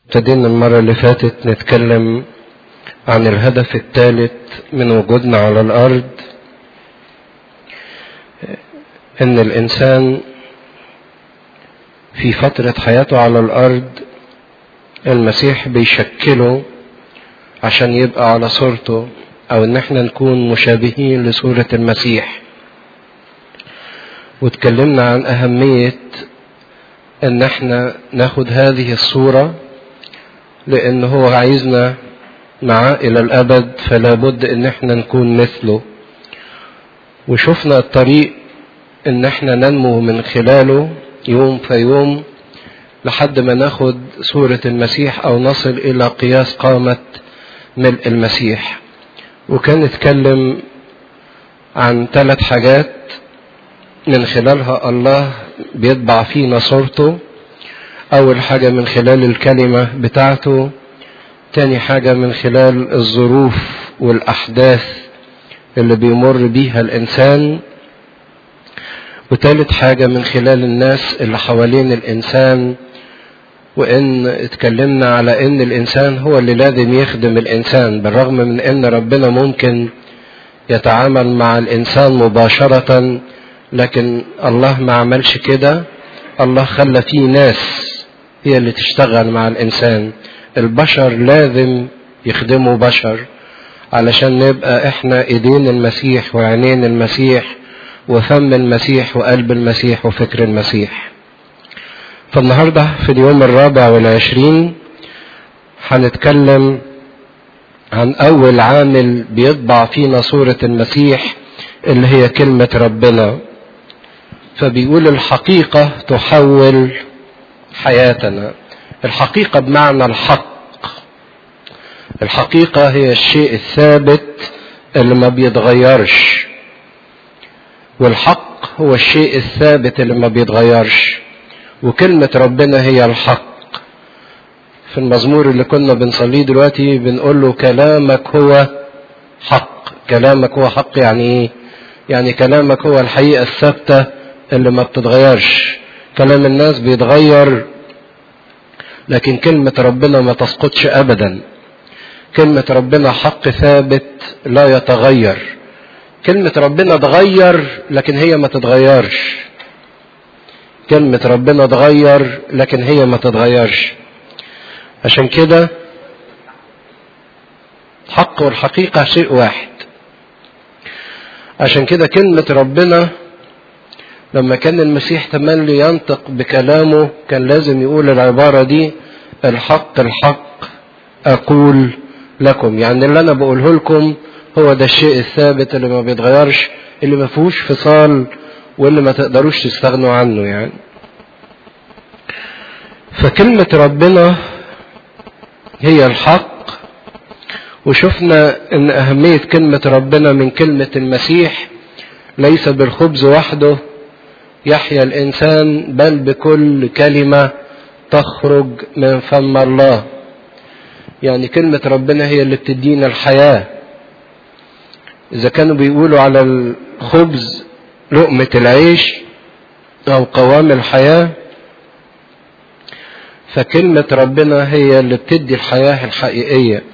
ابتدينا المرة اللي فاتت نتكلم عن الهدف الثالث من وجودنا على الأرض إن الإنسان في فترة حياته على الأرض المسيح بيشكله عشان يبقى على صورته أو إن احنا نكون مشابهين لصورة المسيح واتكلمنا عن أهمية إن احنا ناخد هذه الصورة لأن هو عايزنا معاه إلى الأبد فلا بد إن احنا نكون مثله وشفنا الطريق إن احنا ننمو من خلاله يوم في يوم لحد ما ناخد صورة المسيح أو نصل إلى قياس قامة ملء المسيح وكان اتكلم عن ثلاث حاجات من خلالها الله بيطبع فينا صورته أول حاجة من خلال الكلمة بتاعته تاني حاجة من خلال الظروف والأحداث اللي بيمر بيها الإنسان وتالت حاجة من خلال الناس اللي حوالين الإنسان وإن اتكلمنا على إن الإنسان هو اللي لازم يخدم الإنسان بالرغم من إن ربنا ممكن يتعامل مع الإنسان مباشرة لكن الله ما عملش كده الله خلى فيه ناس هي اللي تشتغل مع الإنسان البشر لازم يخدموا بشر علشان نبقى احنا ايدين المسيح وعينين المسيح وفم المسيح وقلب المسيح وفكر المسيح فالنهاردة في اليوم الرابع والعشرين هنتكلم عن أول عامل بيطبع فينا صورة المسيح اللي هي كلمة ربنا فبيقول الحقيقة تحول حياتنا الحقيقة بمعنى الحق الحقيقة هي الشيء الثابت اللي ما بيتغيرش والحق هو الشيء الثابت اللي ما بيتغيرش وكلمة ربنا هي الحق في المزمور اللي كنا بنصليه دلوقتي بنقول له كلامك هو حق كلامك هو حق يعني ايه يعني كلامك هو الحقيقة الثابتة اللي ما بتتغيرش كلام الناس بيتغير لكن كلمة ربنا ما تسقطش أبدا كلمة ربنا حق ثابت لا يتغير كلمة ربنا تغير لكن هي ما تتغيرش كلمة ربنا تغير لكن هي ما تتغيرش عشان كده حق والحقيقة شيء واحد عشان كده كلمة ربنا لما كان المسيح تملي ينطق بكلامه كان لازم يقول العبارة دي الحق الحق أقول لكم يعني اللي أنا بقوله لكم هو ده الشيء الثابت اللي ما بيتغيرش اللي ما فيهوش فصال واللي ما تقدروش تستغنوا عنه يعني فكلمة ربنا هي الحق وشفنا ان اهمية كلمة ربنا من كلمة المسيح ليس بالخبز وحده يحيا الانسان بل بكل كلمة تخرج من فم الله يعني كلمة ربنا هي اللي بتدينا الحياة إذا كانوا بيقولوا على الخبز لقمة العيش أو قوام الحياة فكلمة ربنا هي اللي بتدي الحياة الحقيقية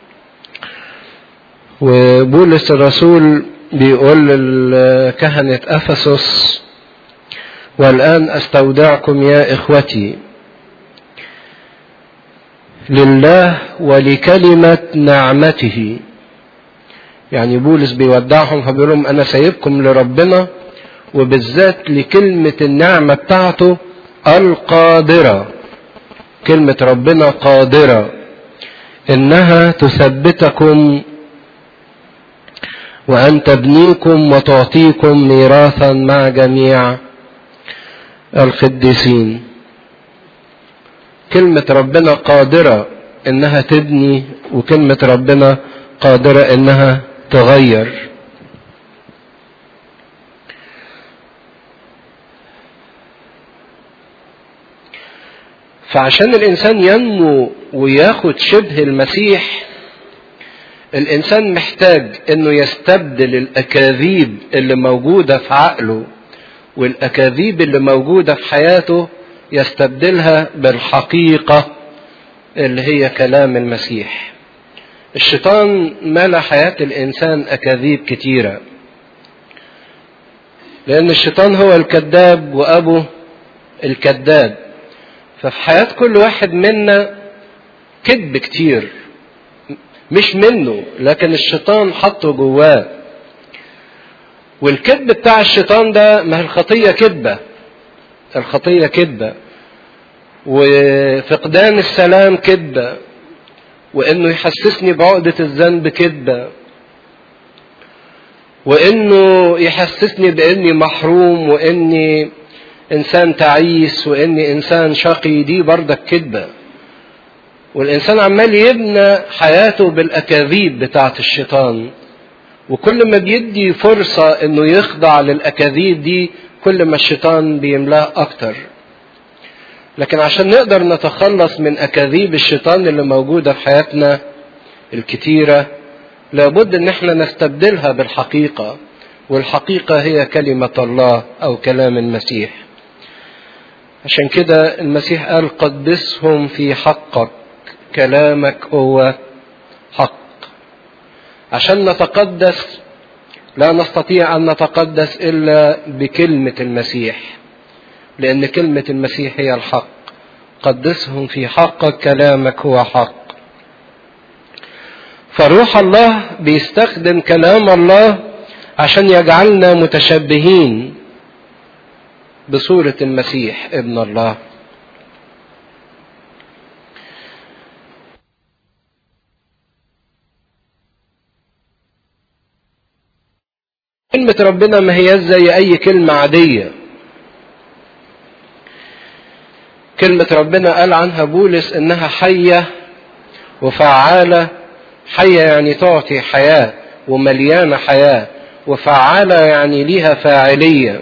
وبولس الرسول بيقول لكهنة أفسس والآن أستودعكم يا إخوتي لله ولكلمة نعمته يعني بولس بيودعهم فبيقول لهم أنا سايبكم لربنا وبالذات لكلمة النعمة بتاعته القادرة كلمة ربنا قادرة إنها تثبتكم وأن تبنيكم وتعطيكم ميراثا مع جميع القديسين كلمة ربنا قادرة إنها تبني وكلمة ربنا قادرة إنها تغير فعشان الإنسان ينمو وياخد شبه المسيح الإنسان محتاج إنه يستبدل الأكاذيب اللي موجودة في عقله والأكاذيب اللي موجودة في حياته يستبدلها بالحقيقة اللي هي كلام المسيح الشيطان ملا حياة الإنسان أكاذيب كتيرة لأن الشيطان هو الكذاب وأبو الكذاب ففي حياة كل واحد منا كذب كتير مش منه لكن الشيطان حطه جواه والكذب بتاع الشيطان ده ما هي الخطية كذبة الخطية كذبة وفقدان السلام كذبة وانه يحسسني بعقدة الذنب كذبة وانه يحسسني باني محروم واني انسان تعيس واني انسان شقي دي بردك كذبة والانسان عمال يبنى حياته بالاكاذيب بتاعت الشيطان وكل ما بيدي فرصة انه يخضع للاكاذيب دي كل ما الشيطان بيملاه اكتر لكن عشان نقدر نتخلص من اكاذيب الشيطان اللي موجودة في حياتنا الكتيرة لابد ان احنا نستبدلها بالحقيقة والحقيقة هي كلمة الله او كلام المسيح عشان كده المسيح قال قدسهم في حقك كلامك هو حق عشان نتقدس لا نستطيع ان نتقدس الا بكلمه المسيح لان كلمه المسيح هي الحق قدسهم في حقك كلامك هو حق فروح الله بيستخدم كلام الله عشان يجعلنا متشبهين بصوره المسيح ابن الله كلمة ربنا ما هي زي أي كلمة عادية. كلمة ربنا قال عنها بولس إنها حية وفعالة حية يعني تعطي حياة ومليانة حياة وفعالة يعني ليها فاعلية.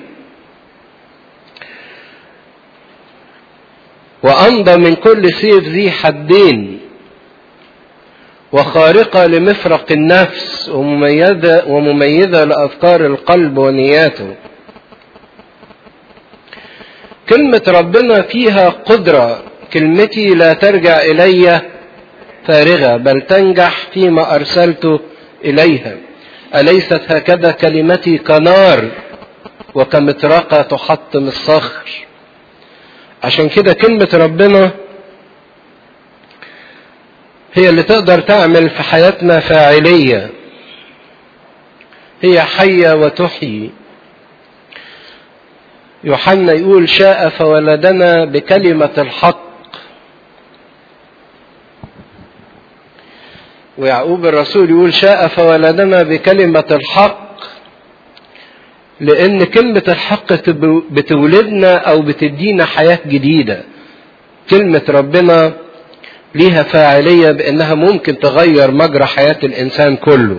وأمضى من كل سيف ذي حدين وخارقة لمفرق النفس ومميزة, ومميزة لأفكار القلب ونياته كلمة ربنا فيها قدرة كلمتي لا ترجع إلي فارغة بل تنجح فيما أرسلت إليها أليست هكذا كلمتي كنار وكمطرقة تحطم الصخر عشان كده كلمة ربنا هي اللي تقدر تعمل في حياتنا فاعلية هي حية وتحيي يوحنا يقول شاء فولدنا بكلمة الحق ويعقوب الرسول يقول شاء فولدنا بكلمة الحق لأن كلمة الحق بتولدنا أو بتدينا حياة جديدة كلمة ربنا ليها فاعلية بأنها ممكن تغير مجرى حياة الإنسان كله.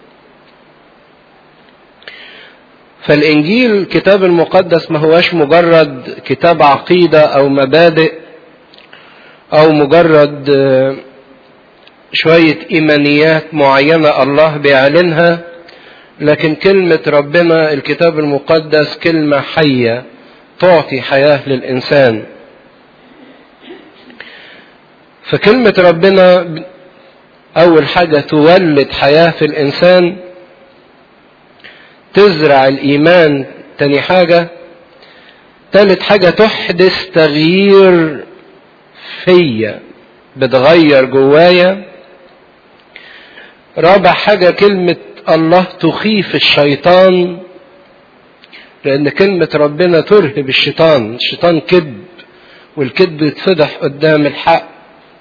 فالإنجيل الكتاب المقدس ما هواش مجرد كتاب عقيدة أو مبادئ أو مجرد شوية إيمانيات معينة الله بيعلنها لكن كلمة ربنا الكتاب المقدس كلمة حية تعطي حياة للإنسان. فكلمة ربنا أول حاجة تولد حياة في الإنسان تزرع الإيمان تاني حاجة تالت حاجة تحدث تغيير فيا بتغير جوايا رابع حاجة كلمة الله تخيف الشيطان لأن كلمة ربنا ترهب الشيطان الشيطان كذب والكذب يتفضح قدام الحق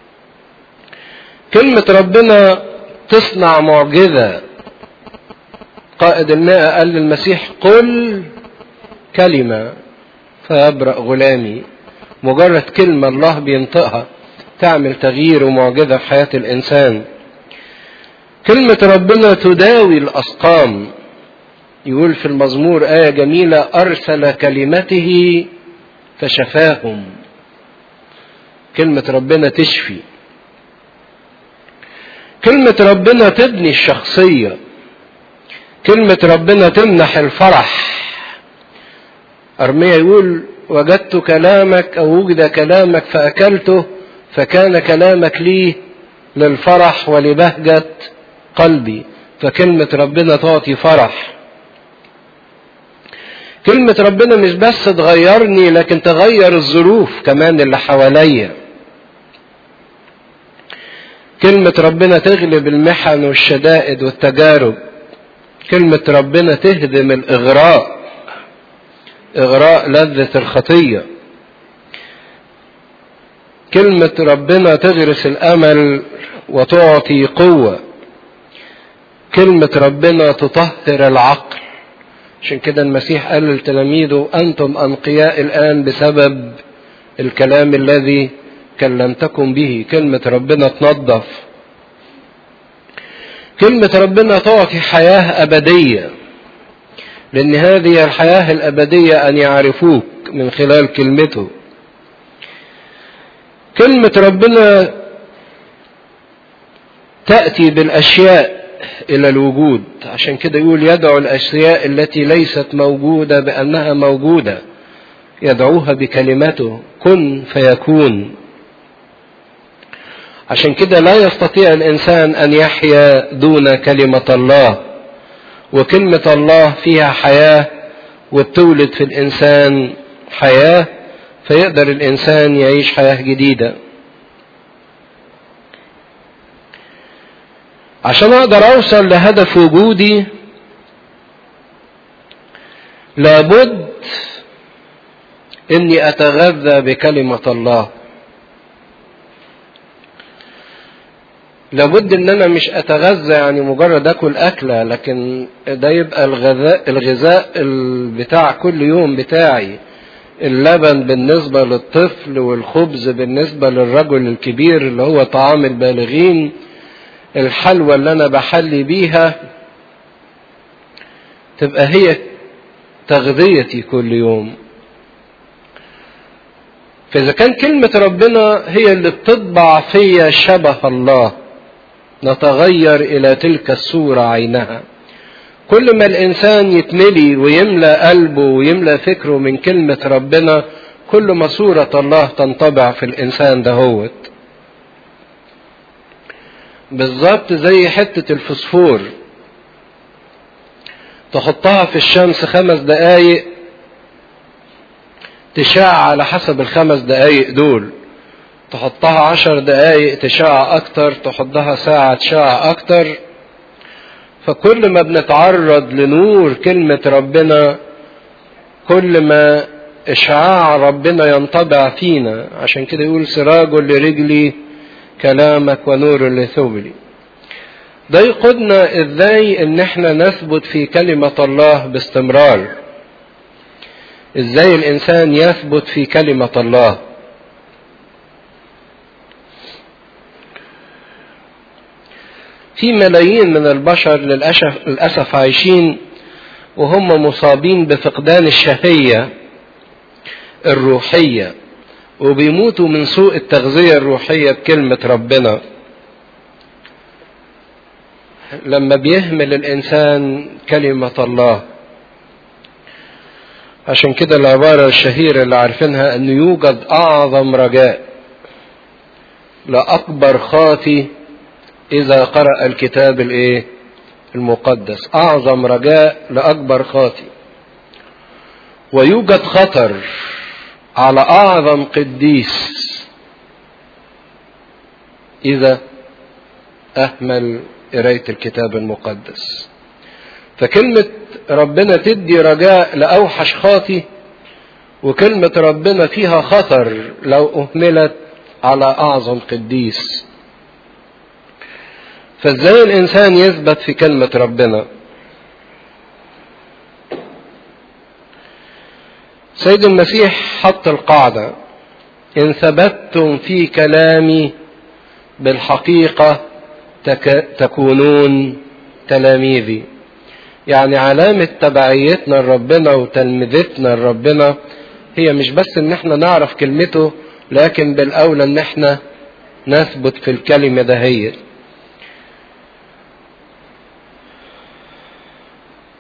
كلمة ربنا تصنع معجزة قائد المائة قال للمسيح قل كلمة فيبرأ غلامي مجرد كلمة الله بينطقها تعمل تغيير ومعجزة في حياة الإنسان كلمة ربنا تداوي الأسقام يقول في المزمور آية جميلة أرسل كلمته فشفاهم كلمة ربنا تشفي كلمة ربنا تبني الشخصية كلمة ربنا تمنح الفرح أرميا يقول وجدت كلامك أو وجد كلامك فأكلته فكان كلامك لي للفرح ولبهجة قلبي فكلمة ربنا تعطي فرح كلمة ربنا مش بس تغيرني لكن تغير الظروف كمان اللي حواليا كلمة ربنا تغلب المحن والشدائد والتجارب كلمة ربنا تهدم الإغراء إغراء لذة الخطية كلمة ربنا تغرس الأمل وتعطي قوة كلمة ربنا تطهر العقل عشان كده المسيح قال لتلاميذه أنتم أنقياء الآن بسبب الكلام الذي كلمتكم به كلمة ربنا تنظف كلمة ربنا تعطي حياة أبدية لأن هذه الحياة الأبدية أن يعرفوك من خلال كلمته كلمة ربنا تأتي بالأشياء إلى الوجود عشان كده يقول يدعو الأشياء التي ليست موجودة بأنها موجودة يدعوها بكلمته كن فيكون عشان كده لا يستطيع الإنسان أن يحيا دون كلمة الله وكلمة الله فيها حياة وبتولد في الإنسان حياة فيقدر الإنسان يعيش حياة جديدة عشان أقدر أوصل لهدف وجودي لابد إني أتغذى بكلمة الله لابد ان انا مش اتغذى يعني مجرد اكل اكله لكن ده يبقى الغذاء الغذاء بتاع كل يوم بتاعي اللبن بالنسبه للطفل والخبز بالنسبه للرجل الكبير اللي هو طعام البالغين الحلوى اللي انا بحلي بيها تبقى هي تغذيتي كل يوم فاذا كان كلمه ربنا هي اللي بتطبع فيا شبه الله نتغير الى تلك الصوره عينها كل ما الانسان يتملي ويملى قلبه ويملى فكره من كلمه ربنا كل ما صوره الله تنطبع في الانسان دهوت بالظبط زي حته الفسفور تحطها في الشمس خمس دقايق تشع على حسب الخمس دقايق دول تحطها عشر دقايق تشع اكتر تحطها ساعة تشع اكتر فكل ما بنتعرض لنور كلمة ربنا كل ما اشعاع ربنا ينطبع فينا عشان كده يقول سراج لرجلي كلامك ونور لثوبلي ده يقودنا ازاي ان احنا نثبت في كلمة الله باستمرار ازاي الانسان يثبت في كلمة الله في ملايين من البشر للأسف عايشين وهم مصابين بفقدان الشهية الروحية وبيموتوا من سوء التغذية الروحية بكلمة ربنا لما بيهمل الإنسان كلمة الله عشان كده العبارة الشهيرة اللي عارفينها أن يوجد أعظم رجاء لأكبر خاطي إذا قرأ الكتاب الإيه؟ المقدس أعظم رجاء لأكبر خاطي ويوجد خطر على أعظم قديس إذا أهمل قراية الكتاب المقدس فكلمة ربنا تدي رجاء لأوحش خاطي وكلمة ربنا فيها خطر لو أهملت على أعظم قديس فازاي الإنسان يثبت في كلمة ربنا سيد المسيح حط القاعدة إن ثبتتم في كلامي بالحقيقة تك... تكونون تلاميذي يعني علامة تبعيتنا لربنا وتلمذتنا لربنا هي مش بس ان احنا نعرف كلمته لكن بالاولى ان احنا نثبت في الكلمة دهيت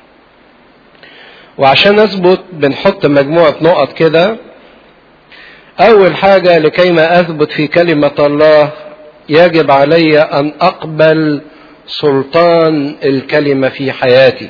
وعشان اثبت بنحط مجموعة نقط كده أول حاجة لكيما أثبت في كلمة الله يجب علي أن أقبل سلطان الكلمة في حياتي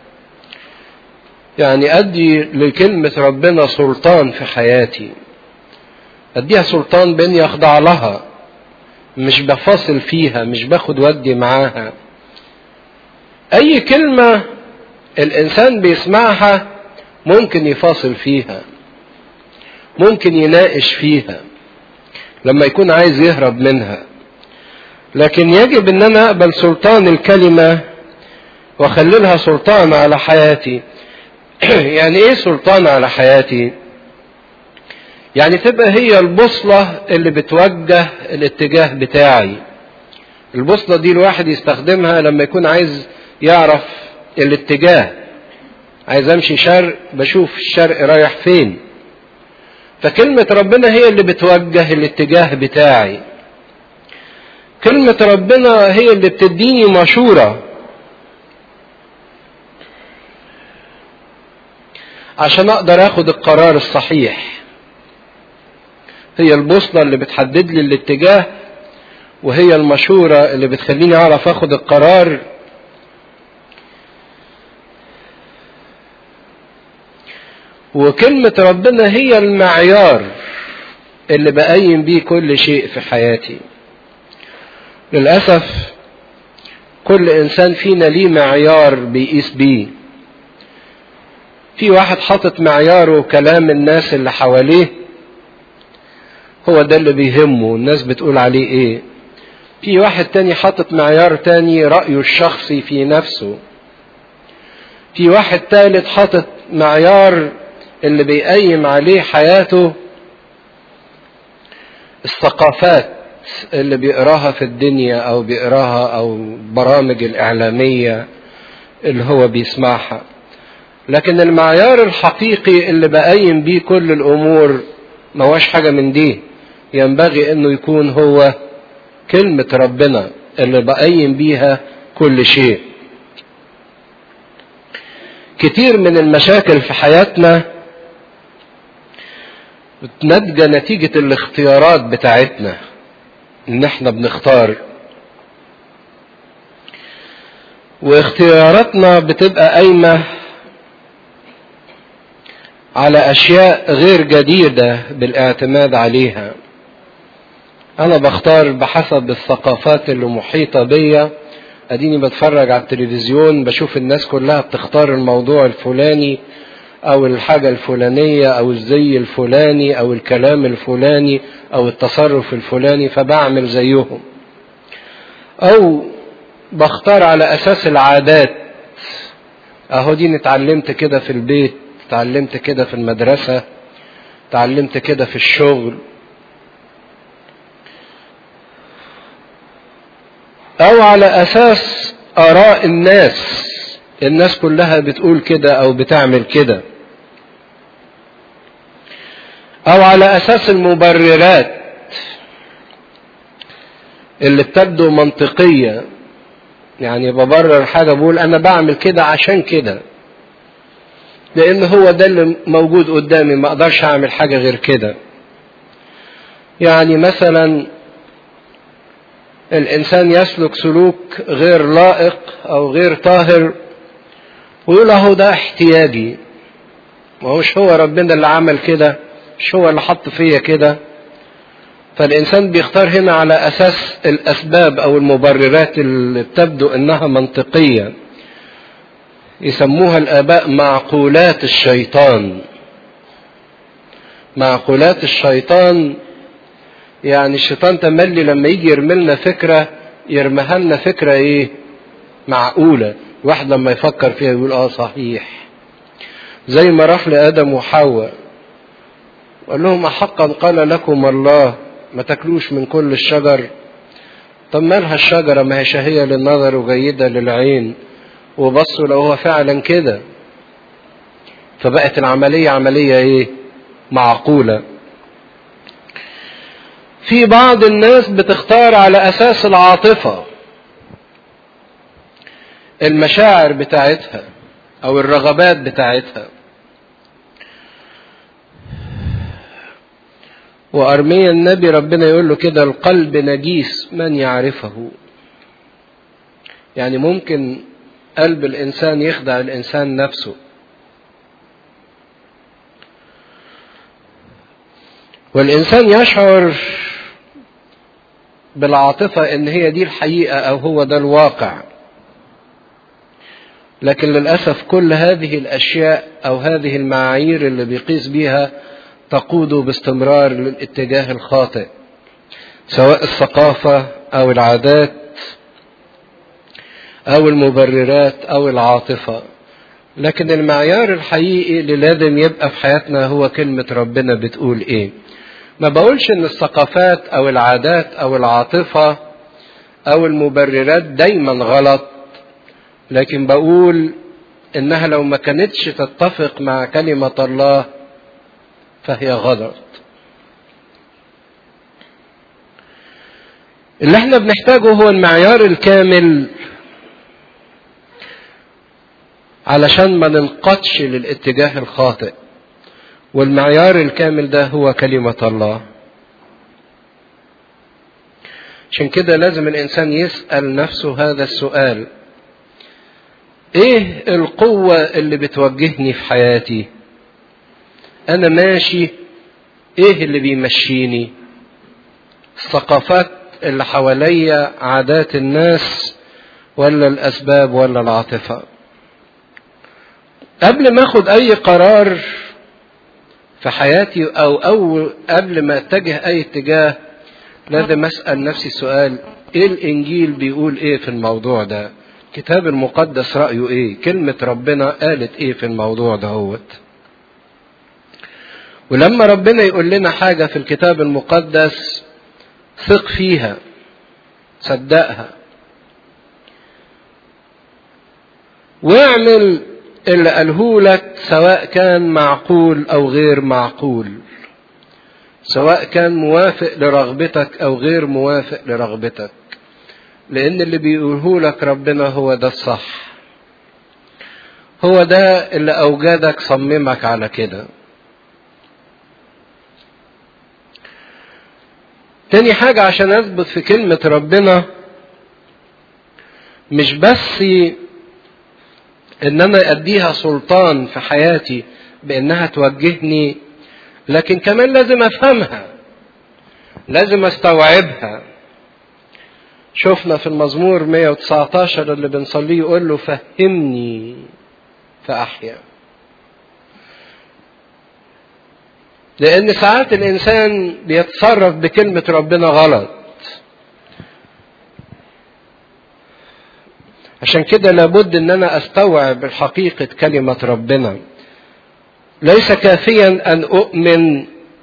يعني أدي لكلمة ربنا سلطان في حياتي أديها سلطان بإني أخضع لها مش بفاصل فيها مش باخد ودي معاها أي كلمة الإنسان بيسمعها ممكن يفاصل فيها ممكن يناقش فيها لما يكون عايز يهرب منها لكن يجب ان انا اقبل سلطان الكلمة واخللها سلطان على حياتي يعني ايه سلطان على حياتي يعني تبقى هي البوصلة اللي بتوجه الاتجاه بتاعي البوصلة دي الواحد يستخدمها لما يكون عايز يعرف الاتجاه عايز امشي شرق بشوف الشرق رايح فين فكلمة ربنا هي اللي بتوجه الاتجاه بتاعي كلمة ربنا هي اللي بتديني مشورة عشان اقدر اخد القرار الصحيح هي البوصلة اللي بتحدد لي الاتجاه وهي المشورة اللي بتخليني اعرف اخد القرار وكلمة ربنا هي المعيار اللي بقيم بيه كل شيء في حياتي للأسف كل إنسان فينا ليه معيار بيقيس بيه في واحد حاطط معياره كلام الناس اللي حواليه هو ده اللي بيهمه الناس بتقول عليه ايه في واحد تاني حاطط معيار تاني رأيه الشخصي في نفسه في واحد تالت حاطط معيار اللي بيقيم عليه حياته الثقافات اللي بيقراها في الدنيا او بيقراها او برامج الاعلاميه اللي هو بيسمعها لكن المعيار الحقيقي اللي بقيم بيه كل الامور ما هوش حاجه من دي ينبغي انه يكون هو كلمه ربنا اللي بقيم بيها كل شيء كتير من المشاكل في حياتنا بتنتج نتيجة الاختيارات بتاعتنا ان احنا بنختار واختياراتنا بتبقى قايمة على اشياء غير جديدة بالاعتماد عليها انا بختار بحسب الثقافات اللي محيطة بيا اديني بتفرج على التلفزيون بشوف الناس كلها بتختار الموضوع الفلاني او الحاجة الفلانية او الزي الفلاني او الكلام الفلاني او التصرف الفلاني فبعمل زيهم او بختار على اساس العادات اهو دي اتعلمت كده في البيت اتعلمت كده في المدرسة اتعلمت كده في الشغل او على اساس اراء الناس الناس كلها بتقول كده او بتعمل كده او على اساس المبررات اللي بتبدو منطقية يعني ببرر حاجة بقول انا بعمل كده عشان كده لان هو ده اللي موجود قدامي ما اقدرش اعمل حاجة غير كده يعني مثلا الانسان يسلك سلوك غير لائق او غير طاهر ويقول اهو ده احتياجي ما هوش هو ربنا اللي عمل كده مش هو اللي حط فيا كده فالانسان بيختار هنا على اساس الاسباب او المبررات اللي بتبدو انها منطقيه يسموها الاباء معقولات الشيطان معقولات الشيطان يعني الشيطان تملي لما يجي يرمي لنا فكره يرميها لنا فكره ايه معقوله الواحد لما يفكر فيها يقول اه صحيح زي ما راح لادم وحواء وقال لهم احقا قال لكم الله ما تاكلوش من كل الشجر طب مالها الشجره ما هي شهيه للنظر وجيده للعين وبصوا لو هو فعلا كده فبقت العمليه عمليه ايه معقوله في بعض الناس بتختار على اساس العاطفه المشاعر بتاعتها او الرغبات بتاعتها وأرميا النبي ربنا يقول له كده القلب نجيس من يعرفه يعني ممكن قلب الإنسان يخدع الإنسان نفسه والإنسان يشعر بالعاطفة إن هي دي الحقيقة أو هو ده الواقع لكن للأسف كل هذه الأشياء أو هذه المعايير اللي بيقيس بيها تقود باستمرار للاتجاه الخاطئ سواء الثقافة أو العادات أو المبررات أو العاطفة لكن المعيار الحقيقي اللي لازم يبقى في حياتنا هو كلمة ربنا بتقول إيه ما بقولش إن الثقافات أو العادات أو العاطفة أو المبررات دايما غلط لكن بقول إنها لو ما كانتش تتفق مع كلمة الله فهي غلط اللي احنا بنحتاجه هو المعيار الكامل علشان ما ننقطش للاتجاه الخاطئ والمعيار الكامل ده هو كلمة الله عشان كده لازم الإنسان يسأل نفسه هذا السؤال إيه القوة اللي بتوجهني في حياتي أنا ماشي إيه اللي بيمشيني الثقافات اللي حواليا عادات الناس ولا الأسباب ولا العاطفة قبل ما اخد اي قرار في حياتي او او قبل ما اتجه اي اتجاه لازم اسال نفسي سؤال ايه الانجيل بيقول ايه في الموضوع ده الكتاب المقدس رايه ايه كلمه ربنا قالت ايه في الموضوع دهوت ولما ربنا يقول لنا حاجه في الكتاب المقدس ثق فيها صدقها واعمل اللي قاله لك سواء كان معقول او غير معقول سواء كان موافق لرغبتك او غير موافق لرغبتك لان اللي بيقوله لك ربنا هو ده الصح هو ده اللي اوجدك صممك على كده تاني حاجة عشان اثبت في كلمة ربنا مش بس ان انا اديها سلطان في حياتي بانها توجهني لكن كمان لازم افهمها لازم استوعبها شفنا في المزمور 119 اللي بنصليه يقول له فهمني فاحيا لان ساعات الانسان بيتصرف بكلمه ربنا غلط عشان كده لابد ان انا استوعب حقيقة كلمة ربنا ليس كافيا ان اؤمن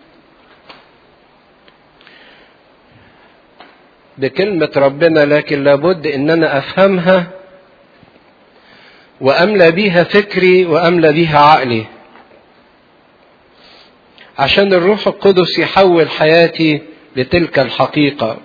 بكلمة ربنا لكن لابد ان انا افهمها واملى بيها فكري واملى بيها عقلي عشان الروح القدس يحول حياتي لتلك الحقيقه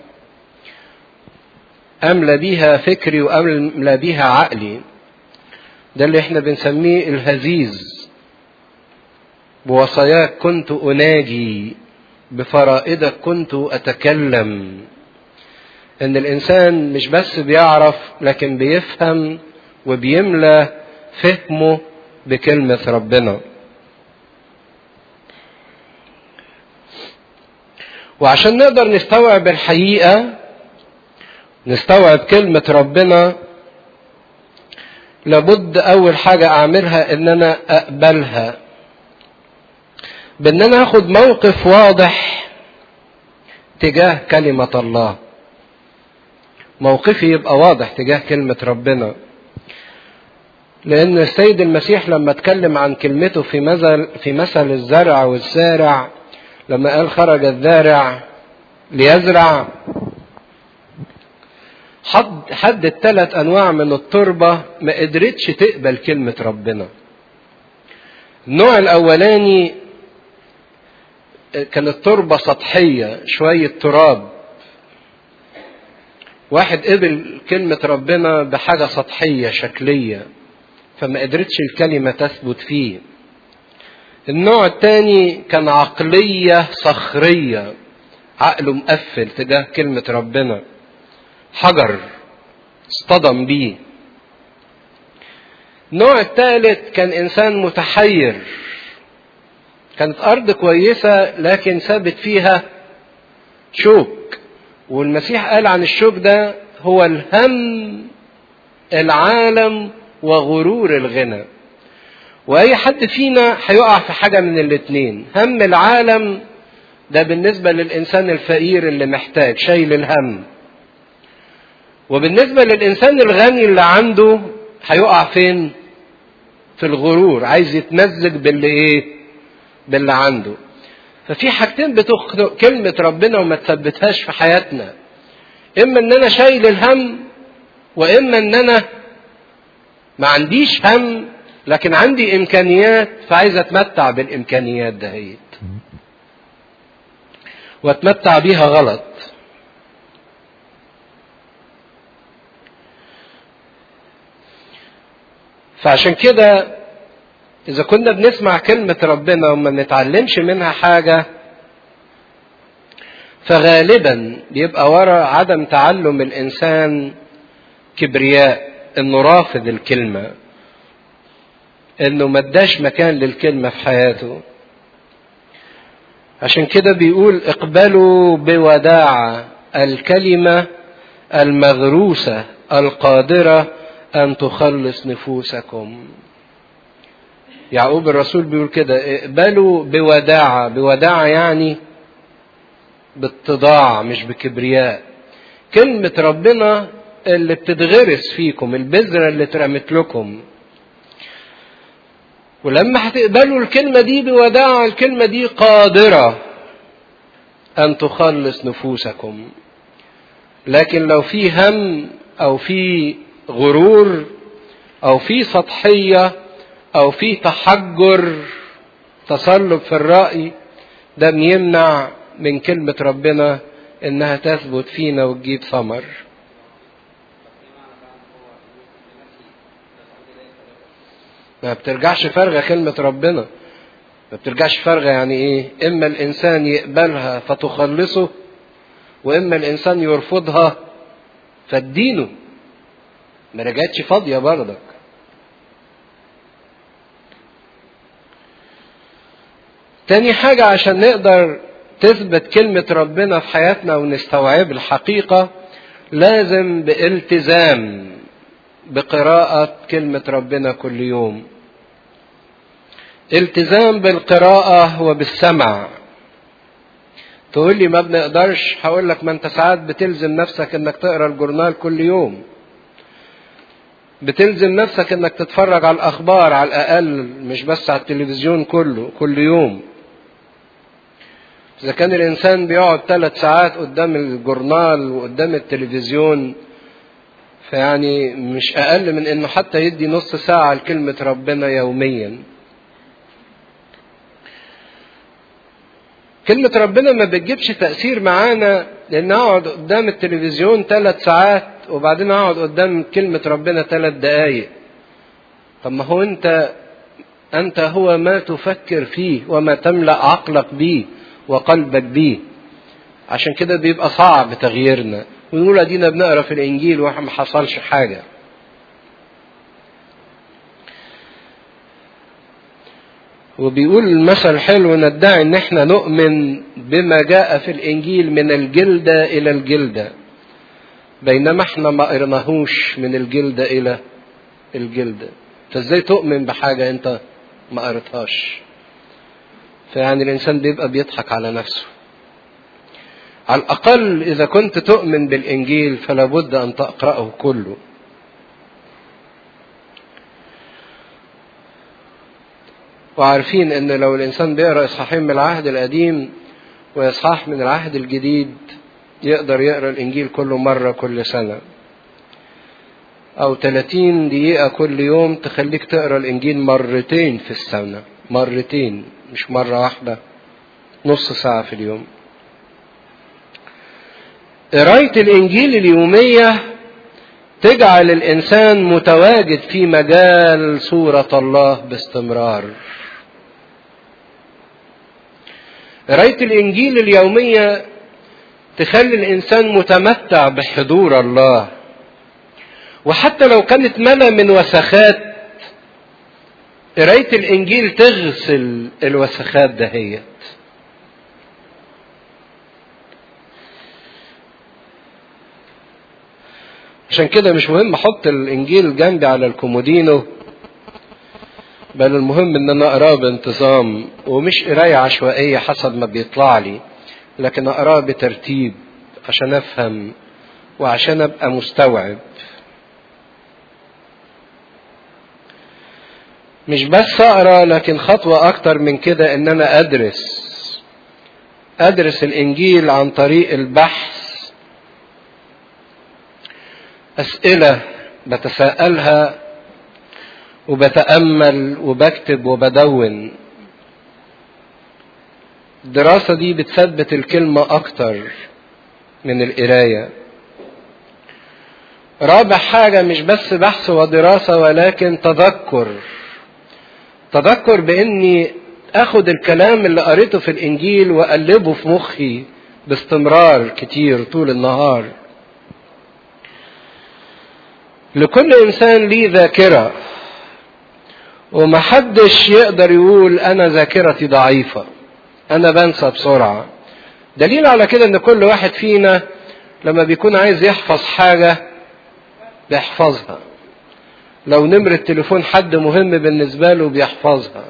أملى بيها فكري وأملى بيها عقلي ده اللي احنا بنسميه الهزيز بوصاياك كنت أناجي بفرائدك كنت أتكلم إن الإنسان مش بس بيعرف لكن بيفهم وبيملى فهمه بكلمة ربنا وعشان نقدر نستوعب الحقيقة نستوعب كلمة ربنا لابد أول حاجة أعملها إن أنا أقبلها بإن أنا آخد موقف واضح تجاه كلمة الله موقفي يبقى واضح تجاه كلمة ربنا لأن السيد المسيح لما اتكلم عن كلمته في مثل في مثل الزرع والزارع لما قال خرج الزارع ليزرع حد حدد ثلاث انواع من التربه ما قدرتش تقبل كلمه ربنا النوع الاولاني كانت تربه سطحيه شويه تراب واحد قبل كلمه ربنا بحاجه سطحيه شكليه فما قدرتش الكلمه تثبت فيه النوع الثاني كان عقلية صخرية عقله مقفل تجاه كلمة ربنا حجر اصطدم بيه النوع الثالث كان انسان متحير كانت ارض كويسه لكن ثابت فيها شوك والمسيح قال عن الشوك ده هو الهم العالم وغرور الغنى واي حد فينا هيقع في حاجه من الاتنين هم العالم ده بالنسبه للانسان الفقير اللي محتاج شايل الهم وبالنسبه للانسان الغني اللي عنده هيقع فين في الغرور عايز يتمزج باللي ايه باللي عنده ففي حاجتين بتخنق كلمة ربنا وما تثبتهاش في حياتنا اما ان انا شايل الهم واما ان انا ما عنديش هم لكن عندي امكانيات فعايز اتمتع بالامكانيات دهيت واتمتع بيها غلط فعشان كده إذا كنا بنسمع كلمة ربنا وما بنتعلمش منها حاجة فغالبا بيبقى ورا عدم تعلم الإنسان كبرياء إنه رافض الكلمة إنه ما اداش مكان للكلمة في حياته عشان كده بيقول اقبلوا بوداعة الكلمة المغروسة القادرة أن تخلص نفوسكم يعقوب الرسول بيقول كده اقبلوا بوداعة بوداعة يعني باتضاع مش بكبرياء كلمة ربنا اللي بتتغرس فيكم البذرة اللي اترمت لكم ولما هتقبلوا الكلمة دي بوداعة الكلمة دي قادرة أن تخلص نفوسكم لكن لو في هم أو في غرور او في سطحيه او في تحجر تصلب في الراي ده بيمنع من كلمه ربنا انها تثبت فينا وتجيب ثمر ما بترجعش فارغه كلمه ربنا ما بترجعش فارغه يعني ايه اما الانسان يقبلها فتخلصه واما الانسان يرفضها فتدينه ما رجعتش فاضيه برضك تاني حاجة عشان نقدر تثبت كلمة ربنا في حياتنا ونستوعب الحقيقة لازم بالتزام بقراءة كلمة ربنا كل يوم التزام بالقراءة وبالسمع تقول لي ما بنقدرش هقول لك ما انت ساعات بتلزم نفسك انك تقرا الجورنال كل يوم بتلزم نفسك انك تتفرج على الاخبار على الاقل مش بس على التلفزيون كله كل يوم اذا كان الانسان بيقعد ثلاث ساعات قدام الجورنال وقدام التلفزيون فيعني مش اقل من انه حتى يدي نص ساعه لكلمه ربنا يوميا كلمة ربنا ما بتجيبش تأثير معانا لأن أقعد قدام التلفزيون ثلاث ساعات وبعدين أقعد قدام كلمة ربنا ثلاث دقايق. طب ما هو أنت أنت هو ما تفكر فيه وما تملأ عقلك به وقلبك به. عشان كده بيبقى صعب تغييرنا ونقول أدينا بنقرا في الإنجيل وإحنا ما حصلش حاجة. وبيقول المثل حلو ندعي ان احنا نؤمن بما جاء في الانجيل من الجلدة الى الجلدة بينما احنا ما قرناهوش من الجلدة الى الجلدة فازاي تؤمن بحاجة انت ما قريتهاش فيعني الانسان بيبقى بيضحك على نفسه على الاقل اذا كنت تؤمن بالانجيل فلا بد ان تقراه كله وعارفين ان لو الانسان بيقرا اصحاحين من العهد القديم واصحاح من العهد الجديد يقدر يقرا الانجيل كله مره كل سنه او 30 دقيقه كل يوم تخليك تقرا الانجيل مرتين في السنه مرتين مش مره واحده نص ساعه في اليوم قرايه الانجيل اليوميه تجعل الانسان متواجد في مجال صوره الله باستمرار قراية الإنجيل اليومية تخلي الإنسان متمتع بحضور الله وحتى لو كانت ملا من وسخات قراية الإنجيل تغسل الوسخات دهيت عشان كده مش مهم احط الانجيل جنبي على الكومودينو بل المهم ان انا اقراه بانتظام ومش قرايه عشوائيه حسب ما بيطلع لي لكن اقراه بترتيب عشان افهم وعشان ابقى مستوعب مش بس اقرا لكن خطوه اكتر من كده ان انا ادرس ادرس الانجيل عن طريق البحث اسئله بتساءلها وبتامل وبكتب وبدون الدراسه دي بتثبت الكلمه اكتر من القرايه رابع حاجه مش بس بحث ودراسه ولكن تذكر تذكر باني اخد الكلام اللي قريته في الانجيل واقلبه في مخي باستمرار كتير طول النهار لكل انسان ليه ذاكره ومحدش يقدر يقول انا ذاكرتي ضعيفه انا بنسى بسرعه دليل على كده ان كل واحد فينا لما بيكون عايز يحفظ حاجه بيحفظها لو نمرة تليفون حد مهم بالنسبة له بيحفظها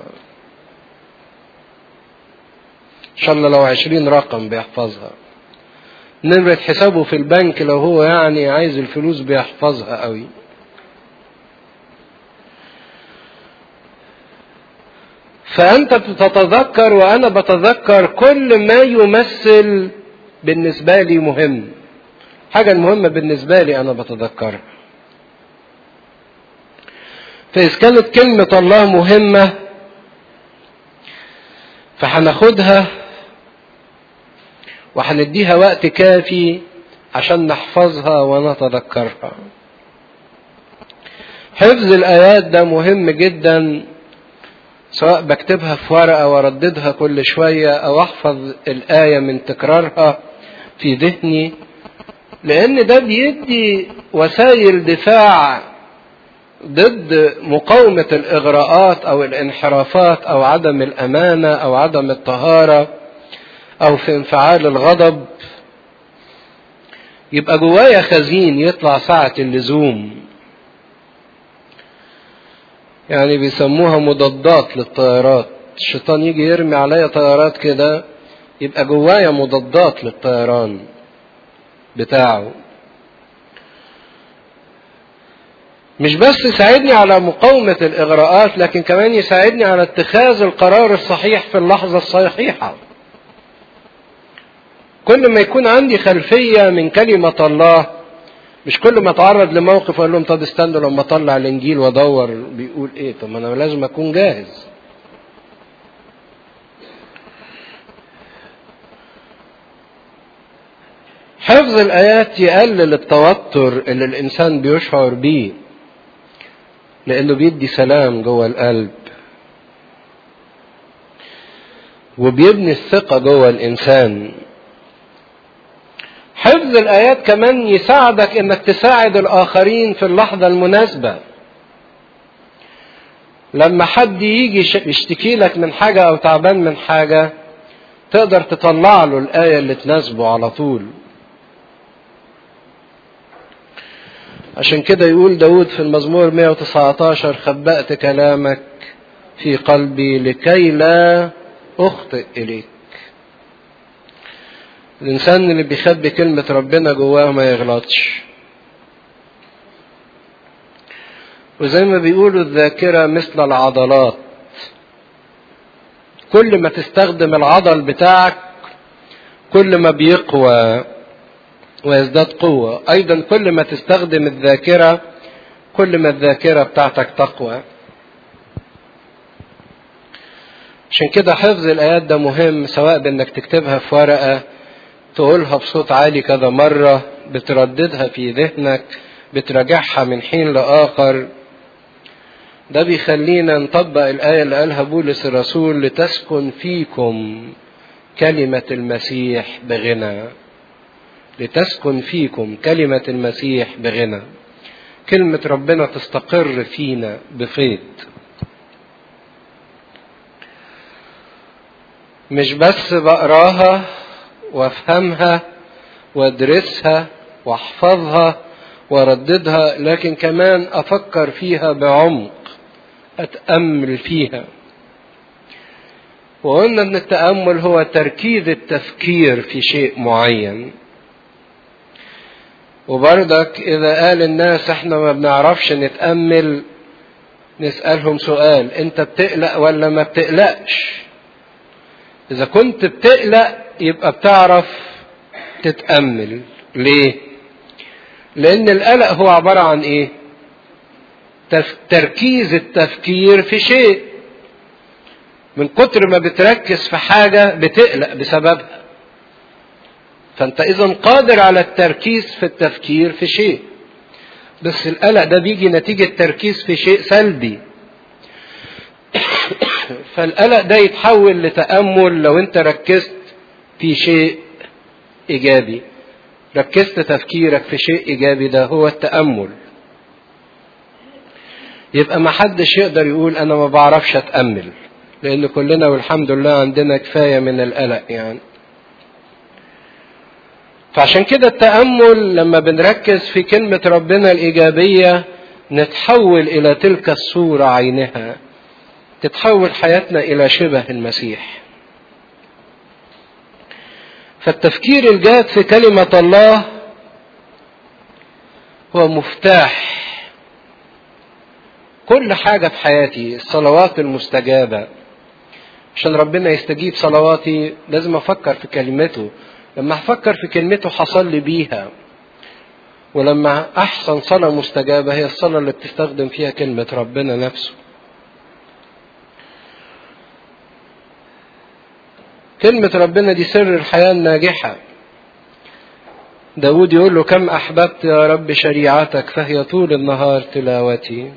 إن شاء الله لو عشرين رقم بيحفظها نمرة حسابه في البنك لو هو يعني عايز الفلوس بيحفظها قوي فأنت بتتذكر وأنا بتذكر كل ما يمثل بالنسبة لي مهم حاجة المهمة بالنسبة لي أنا بتذكرها فإذا كانت كلمة الله مهمة فهناخدها وهنديها وقت كافي عشان نحفظها ونتذكرها. حفظ الآيات ده مهم جدا سواء بكتبها في ورقة ورددها كل شوية أو أحفظ الآية من تكرارها في ذهني لأن ده بيدي وسائل دفاع ضد مقاومة الإغراءات أو الانحرافات أو عدم الأمانة أو عدم الطهارة أو في انفعال الغضب يبقى جوايا خزين يطلع ساعة اللزوم يعني بيسموها مضادات للطيارات الشيطان يجي يرمي عليا طيارات كده يبقى جوايا مضادات للطيران بتاعه مش بس يساعدني على مقاومة الإغراءات لكن كمان يساعدني على اتخاذ القرار الصحيح في اللحظة الصحيحة كل ما يكون عندي خلفية من كلمة الله مش كل ما اتعرض لموقف اقول لهم طب استنوا لما اطلع الانجيل وادور بيقول ايه طب ما انا لازم اكون جاهز حفظ الايات يقلل التوتر اللي الانسان بيشعر بيه لانه بيدي سلام جوه القلب وبيبني الثقه جوه الانسان حفظ الايات كمان يساعدك انك تساعد الاخرين في اللحظه المناسبه لما حد يجي يشتكي لك من حاجه او تعبان من حاجه تقدر تطلع له الايه اللي تناسبه على طول عشان كده يقول داود في المزمور 119 خبأت كلامك في قلبي لكي لا أخطئ إليك الإنسان اللي بيخبي كلمة ربنا جواه ما يغلطش وزي ما بيقولوا الذاكرة مثل العضلات كل ما تستخدم العضل بتاعك كل ما بيقوى ويزداد قوة أيضا كل ما تستخدم الذاكرة كل ما الذاكرة بتاعتك تقوى عشان كده حفظ الآيات ده مهم سواء بأنك تكتبها في ورقة تقولها بصوت عالي كذا مرة بترددها في ذهنك بتراجعها من حين لآخر ده بيخلينا نطبق الآية اللي قالها بولس الرسول لتسكن فيكم كلمة المسيح بغنى لتسكن فيكم كلمة المسيح بغنى كلمة ربنا تستقر فينا بفيض مش بس بقراها وافهمها وادرسها واحفظها وارددها لكن كمان افكر فيها بعمق اتامل فيها وقلنا ان التامل هو تركيز التفكير في شيء معين وبرضك اذا قال الناس احنا ما بنعرفش نتامل نسالهم سؤال انت بتقلق ولا ما بتقلقش اذا كنت بتقلق يبقى بتعرف تتامل ليه لان القلق هو عباره عن ايه تركيز التفكير في شيء من كتر ما بتركز في حاجه بتقلق بسببها فانت اذا قادر على التركيز في التفكير في شيء بس القلق ده بيجي نتيجه تركيز في شيء سلبي فالقلق ده يتحول لتامل لو انت ركزت في شيء ايجابي ركزت تفكيرك في شيء ايجابي ده هو التامل يبقى ما حدش يقدر يقول انا ما بعرفش اتامل لان كلنا والحمد لله عندنا كفايه من القلق يعني فعشان كده التامل لما بنركز في كلمه ربنا الايجابيه نتحول الى تلك الصوره عينها تتحول حياتنا الى شبه المسيح فالتفكير الجاد في كلمة الله هو مفتاح كل حاجة في حياتي الصلوات المستجابة عشان ربنا يستجيب صلواتي لازم أفكر في كلمته لما أفكر في كلمته حصل لي بيها ولما أحسن صلاة مستجابة هي الصلاة اللي بتستخدم فيها كلمة ربنا نفسه كلمة ربنا دي سر الحياة الناجحة داود يقول له كم أحببت يا رب شريعتك فهي طول النهار تلاوتي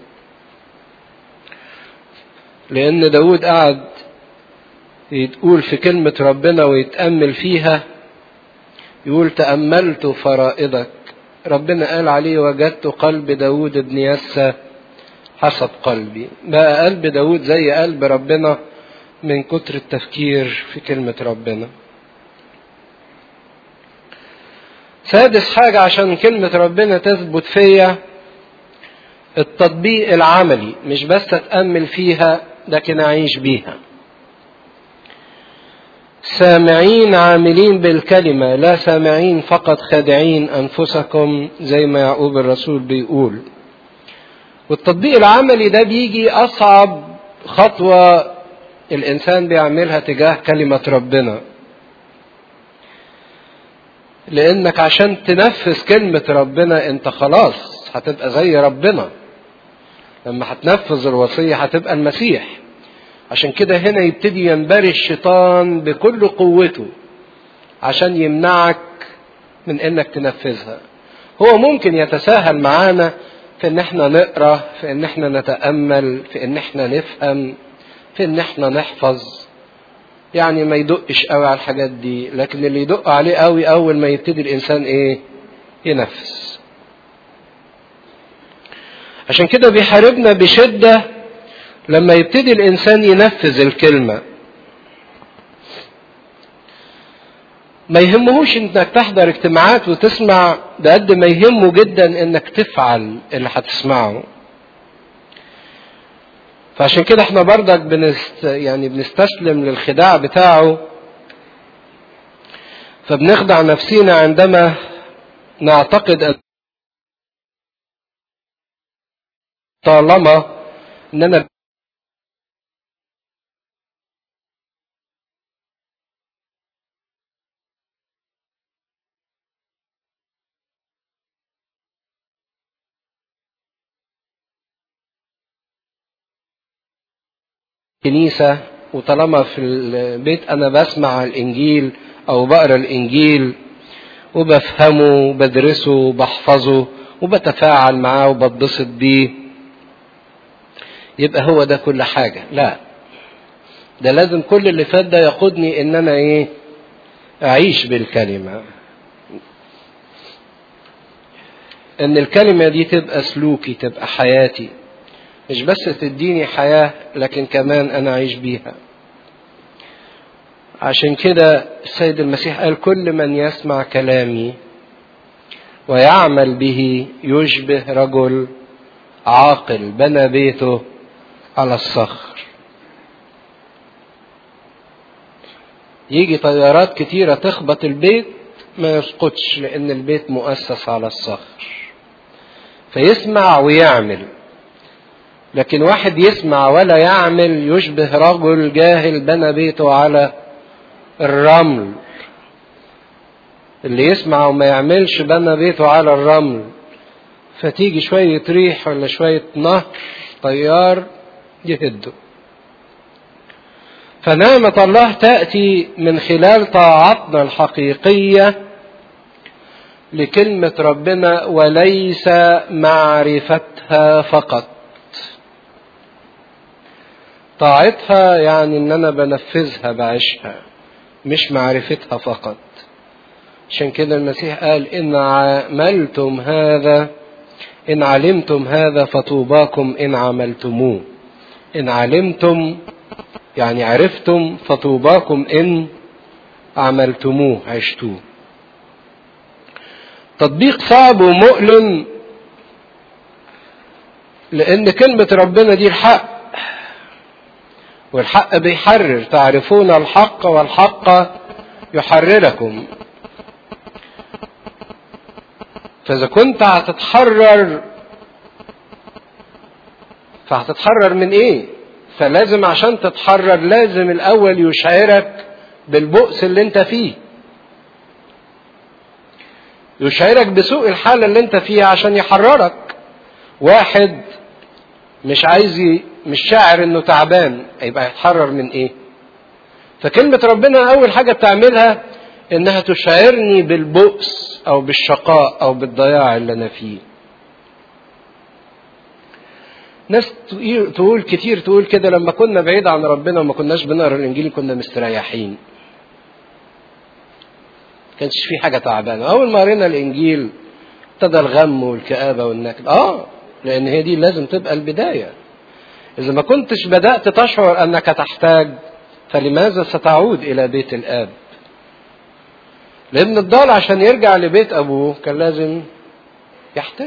لأن داود قعد يقول في كلمة ربنا ويتأمل فيها يقول تأملت فرائضك ربنا قال عليه وجدت قلب داود ابن يسى حسب قلبي بقى قلب داود زي قلب ربنا من كتر التفكير في كلمة ربنا سادس حاجة عشان كلمة ربنا تثبت فيا التطبيق العملي مش بس أتأمل فيها لكن أعيش بيها سامعين عاملين بالكلمة لا سامعين فقط خادعين أنفسكم زي ما يعقوب الرسول بيقول والتطبيق العملي ده بيجي أصعب خطوة الإنسان بيعملها تجاه كلمة ربنا لأنك عشان تنفذ كلمة ربنا أنت خلاص هتبقى زي ربنا لما هتنفذ الوصية هتبقى المسيح عشان كده هنا يبتدي ينبري الشيطان بكل قوته عشان يمنعك من انك تنفذها هو ممكن يتساهل معانا في ان احنا نقرا في ان احنا نتامل في ان احنا نفهم في ان احنا نحفظ يعني ما يدقش قوي على الحاجات دي لكن اللي يدق عليه قوي اول ما يبتدي الانسان ايه ينفذ عشان كده بيحاربنا بشده لما يبتدي الانسان ينفذ الكلمه ما يهمهوش انك تحضر اجتماعات وتسمع ده قد ما يهمه جدا انك تفعل اللي هتسمعه فعشان كده احنا بردك بنست يعني بنستسلم للخداع بتاعه فبنخدع نفسينا عندما نعتقد ان طالما اننا كنيسة وطالما في البيت أنا بسمع الإنجيل أو بقرا الإنجيل وبفهمه وبدرسه وبحفظه وبتفاعل معاه وبتبسط بيه يبقى هو ده كل حاجة لا ده لازم كل اللي فات ده يقودني إن أنا إيه أعيش بالكلمة إن الكلمة دي تبقى سلوكي تبقى حياتي مش بس تديني حياة لكن كمان أنا أعيش بيها عشان كده السيد المسيح قال كل من يسمع كلامي ويعمل به يشبه رجل عاقل بنى بيته على الصخر يجي طيارات كتيرة تخبط البيت ما يسقطش لأن البيت مؤسس على الصخر فيسمع ويعمل لكن واحد يسمع ولا يعمل يشبه رجل جاهل بنى بيته على الرمل اللي يسمع وما يعملش بنى بيته على الرمل فتيجي شوية ريح ولا شوية نهر طيار يهده فنعمة الله تأتي من خلال طاعتنا الحقيقية لكلمة ربنا وليس معرفتها فقط طاعتها يعني ان انا بنفذها بعيشها مش معرفتها فقط عشان كده المسيح قال ان عملتم هذا ان علمتم هذا فطوباكم ان عملتموه ان علمتم يعني عرفتم فطوباكم ان عملتموه عشتوه تطبيق صعب ومؤلم لان كلمه ربنا دي الحق والحق بيحرر تعرفون الحق والحق يحرركم فإذا كنت هتتحرر فهتتحرر من إيه؟ فلازم عشان تتحرر لازم الأول يشعرك بالبؤس اللي أنت فيه. يشعرك بسوء الحالة اللي أنت فيها عشان يحررك. واحد مش عايز مش شاعر انه تعبان يبقى يتحرر من ايه فكلمة ربنا اول حاجة بتعملها انها تشعرني بالبؤس او بالشقاء او بالضياع اللي انا فيه ناس تقول كتير تقول كده لما كنا بعيد عن ربنا وما كناش بنقرا الانجيل كنا مستريحين كانش في حاجه تعبانه اول ما قرينا الانجيل ابتدى الغم والكآبة والنكد اه لان هي دي لازم تبقى البدايه إذا ما كنتش بدأت تشعر أنك تحتاج فلماذا ستعود إلى بيت الآب؟ لأن الضال عشان يرجع لبيت أبوه كان لازم يحتاج.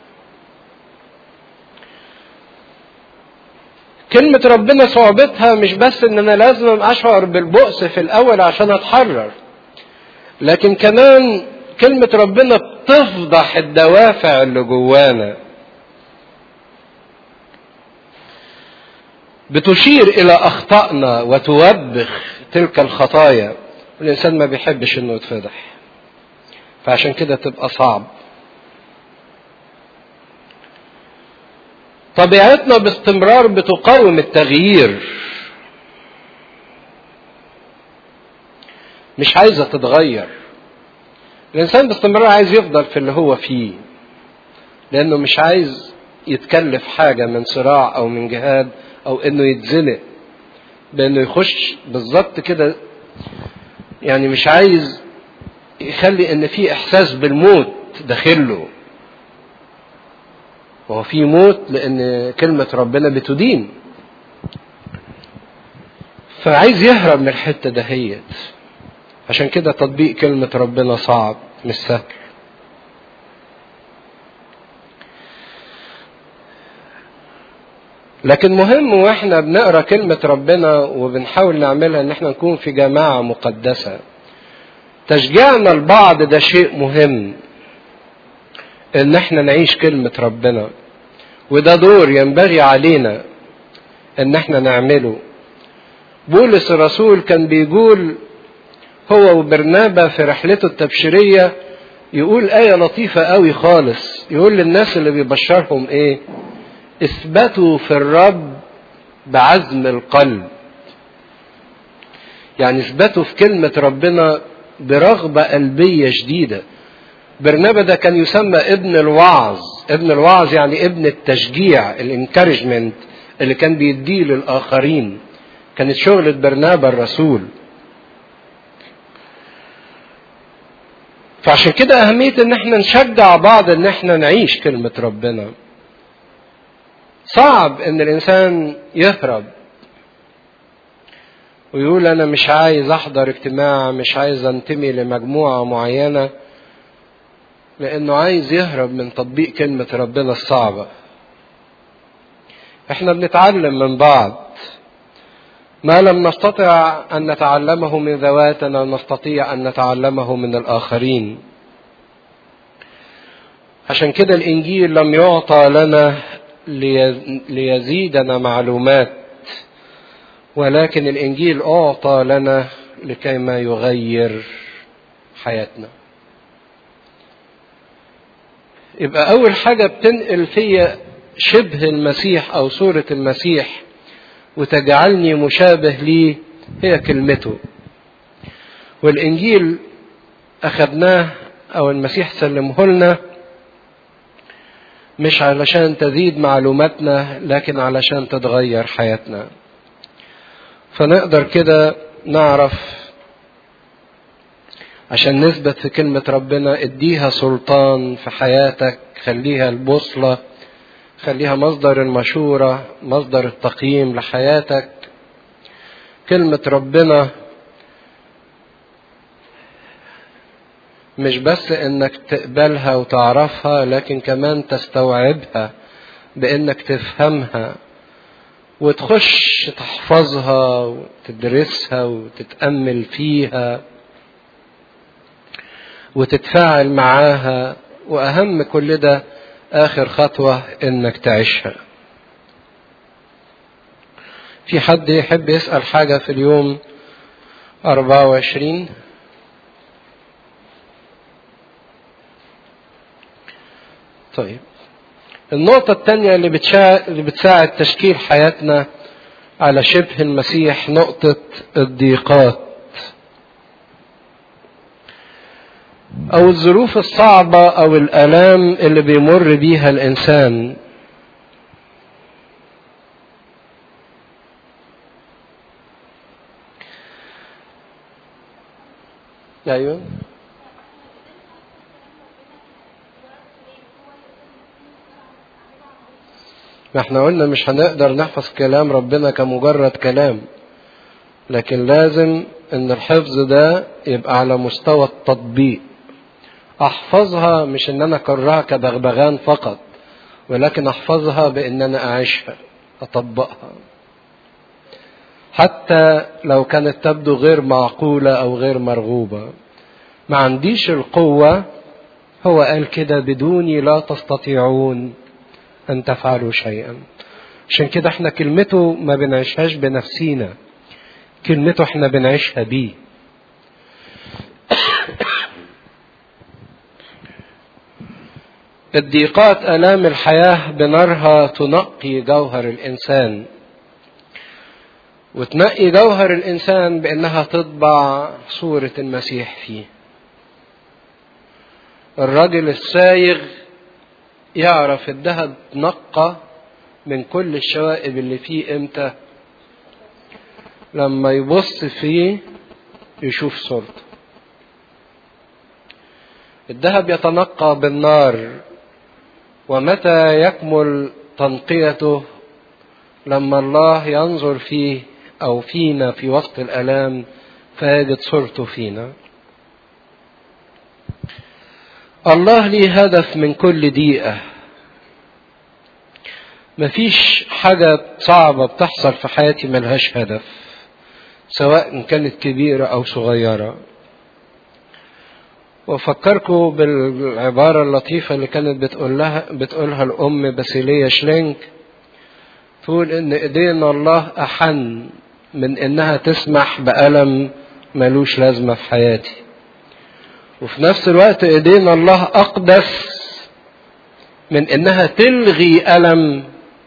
كلمة ربنا صعوبتها مش بس إن أنا لازم أشعر بالبؤس في الأول عشان أتحرر. لكن كمان كلمة ربنا بتفضح الدوافع اللي جوانا. بتشير الى اخطائنا وتوبخ تلك الخطايا الانسان ما بيحبش انه يتفضح فعشان كده تبقى صعب طبيعتنا باستمرار بتقاوم التغيير مش عايزه تتغير الانسان باستمرار عايز يفضل في اللي هو فيه لانه مش عايز يتكلف حاجه من صراع او من جهاد او انه يتزنق بانه يخش بالظبط كده يعني مش عايز يخلي ان في احساس بالموت داخله وهو في موت لان كلمة ربنا بتدين فعايز يهرب من الحتة دهيت عشان كده تطبيق كلمة ربنا صعب مش سهل لكن مهم واحنا بنقرا كلمة ربنا وبنحاول نعملها ان احنا نكون في جماعة مقدسة. تشجيعنا البعض ده شيء مهم. ان احنا نعيش كلمة ربنا. وده دور ينبغي علينا ان احنا نعمله. بولس الرسول كان بيقول هو وبرنابا في رحلته التبشيرية يقول آية لطيفة قوي خالص يقول للناس اللي بيبشرهم ايه اثبتوا في الرب بعزم القلب يعني اثبتوا في كلمة ربنا برغبة قلبية شديدة برنابا ده كان يسمى ابن الوعظ ابن الوعظ يعني ابن التشجيع الانكارجمنت اللي كان بيديه للآخرين كانت شغلة برنابا الرسول فعشان كده أهمية إن احنا نشجع بعض إن احنا نعيش كلمة ربنا. صعب إن الإنسان يهرب ويقول أنا مش عايز أحضر اجتماع مش عايز أنتمي لمجموعة معينة لأنه عايز يهرب من تطبيق كلمة ربنا الصعبة. احنا بنتعلم من بعض ما لم نستطع ان نتعلمه من ذواتنا نستطيع ان نتعلمه من الاخرين عشان كده الانجيل لم يعطى لنا ليزيدنا معلومات ولكن الانجيل اعطى لنا لكي ما يغير حياتنا يبقى اول حاجه بتنقل فيا شبه المسيح او صوره المسيح وتجعلني مشابه ليه هي كلمته والانجيل اخذناه او المسيح سلمه لنا مش علشان تزيد معلوماتنا لكن علشان تتغير حياتنا فنقدر كده نعرف عشان نثبت في كلمة ربنا اديها سلطان في حياتك خليها البوصلة خليها مصدر المشورة مصدر التقييم لحياتك كلمة ربنا مش بس انك تقبلها وتعرفها لكن كمان تستوعبها بانك تفهمها وتخش تحفظها وتدرسها وتتأمل فيها وتتفاعل معاها واهم كل ده اخر خطوة انك تعيشها في حد يحب يسأل حاجة في اليوم 24 طيب النقطة الثانية اللي, بتشا... اللي بتساعد تشكيل حياتنا على شبه المسيح نقطة الضيقات أو الظروف الصعبة أو الآلام اللي بيمر بيها الإنسان أيوه ما احنا قلنا مش هنقدر نحفظ كلام ربنا كمجرد كلام لكن لازم ان الحفظ ده يبقى على مستوى التطبيق احفظها مش ان انا اكررها كبغبغان فقط ولكن احفظها بان انا اعيشها اطبقها حتى لو كانت تبدو غير معقولة او غير مرغوبة ما عنديش القوة هو قال كده بدوني لا تستطيعون أن تفعلوا شيئا عشان كده احنا كلمته ما بنعيشهاش بنفسينا كلمته احنا بنعيشها بيه الضيقات آلام الحياة بنارها تنقي جوهر الإنسان وتنقي جوهر الإنسان بأنها تطبع صورة المسيح فيه الرجل السايغ يعرف الذهب نقى من كل الشوائب اللي فيه امتى لما يبص فيه يشوف صورته الذهب يتنقى بالنار ومتى يكمل تنقيته لما الله ينظر فيه او فينا في وسط الالام فيجد صورته فينا الله ليه هدف من كل دقيقة مفيش حاجة صعبة بتحصل في حياتي ملهاش هدف سواء كانت كبيرة أو صغيرة وأفكركم بالعبارة اللطيفة اللي كانت بتقولها بتقولها الأم باسيليا شلينك تقول إن إيدينا الله أحن من إنها تسمح بألم ملوش لازمة في حياتي وفي نفس الوقت ايدينا الله اقدس من انها تلغي الم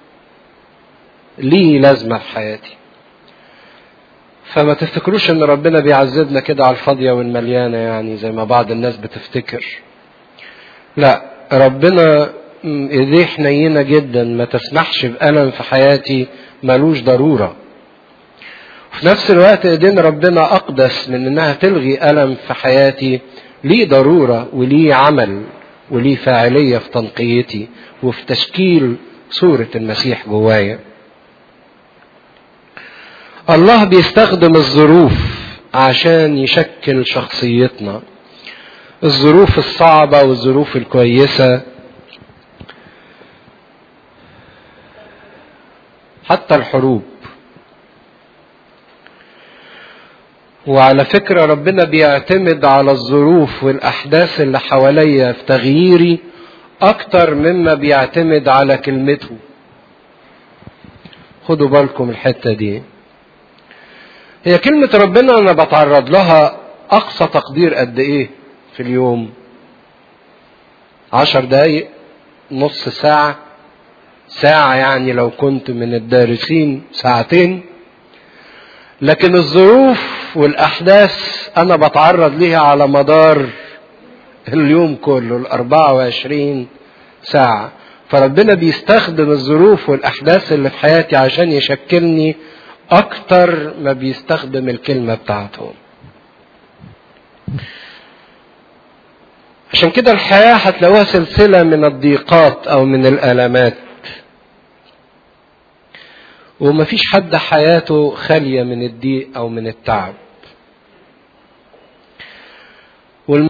ليه لازمه في حياتي فما تفتكروش ان ربنا بيعذبنا كده على الفاضيه والمليانه يعني زي ما بعض الناس بتفتكر لا ربنا ايديه حنينه جدا ما تسمحش بالم في حياتي ملوش ضروره في نفس الوقت ايدين ربنا اقدس من انها تلغي الم في حياتي ليه ضرورة وليه عمل وليه فاعلية في تنقيتي وفي تشكيل صورة المسيح جوايا الله بيستخدم الظروف عشان يشكل شخصيتنا الظروف الصعبة والظروف الكويسة حتى الحروب وعلى فكرة ربنا بيعتمد على الظروف والأحداث اللي حواليا في تغييري أكتر مما بيعتمد على كلمته خدوا بالكم الحتة دي هي كلمة ربنا أنا بتعرض لها أقصى تقدير قد إيه في اليوم عشر دقايق نص ساعة ساعة يعني لو كنت من الدارسين ساعتين لكن الظروف والأحداث أنا بتعرض ليها على مدار اليوم كله الأربعة وعشرين ساعة فربنا بيستخدم الظروف والأحداث اللي في حياتي عشان يشكلني أكتر ما بيستخدم الكلمة بتاعته عشان كده الحياة هتلاقوها سلسلة من الضيقات أو من الألمات ومفيش حد حياته خالية من الضيق أو من التعب والم...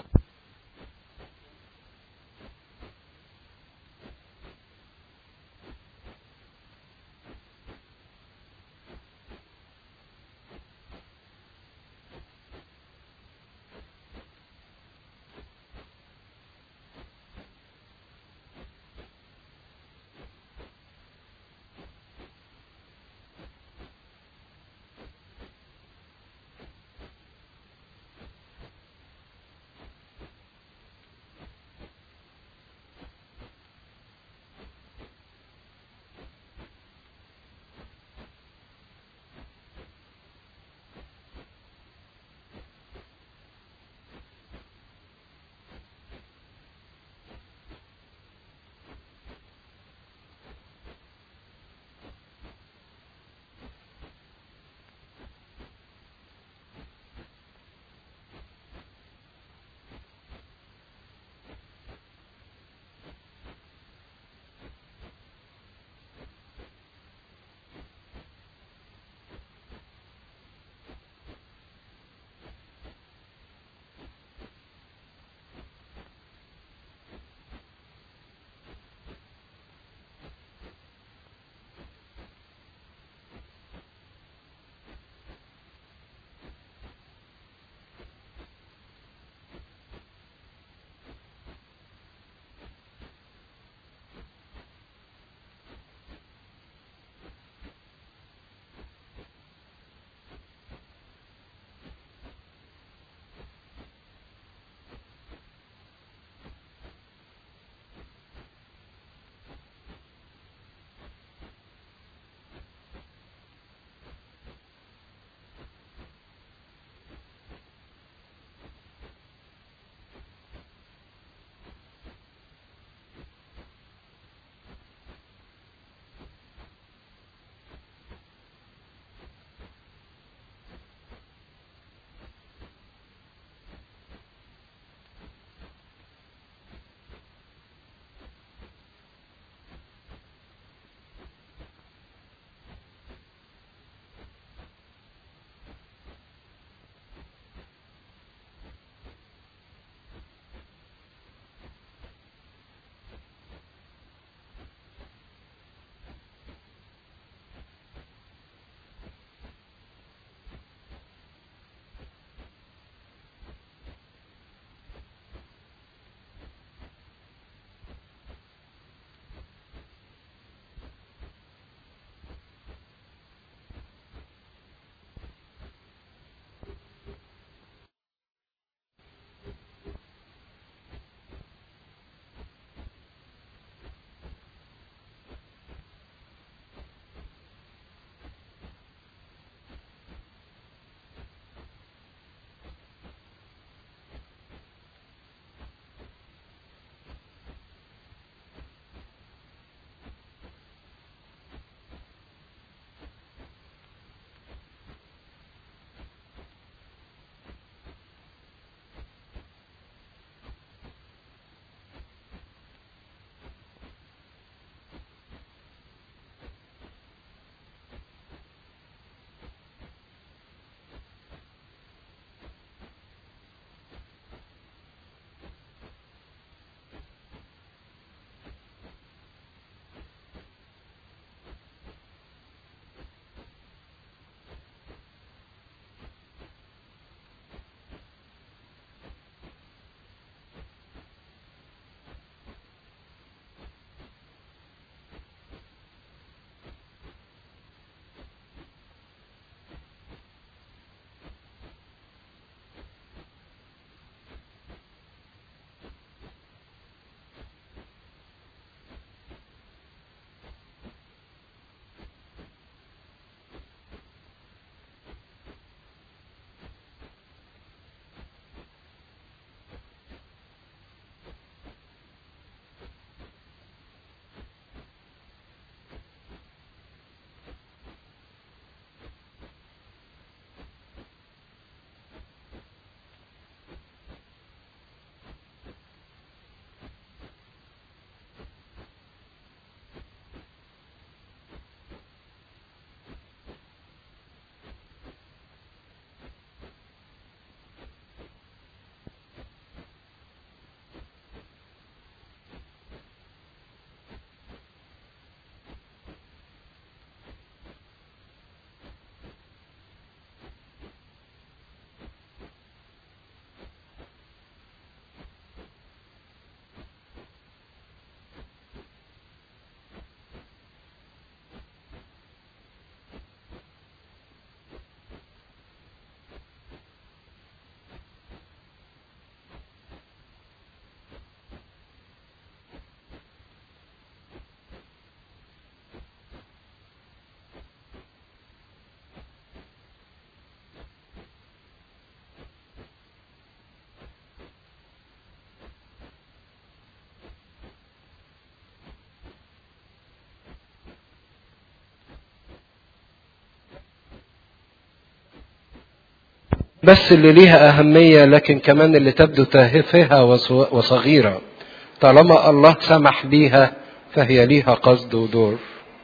بس اللي ليها أهمية لكن كمان اللي تبدو تافهة وصغيرة طالما الله سمح بيها فهي ليها قصد ودور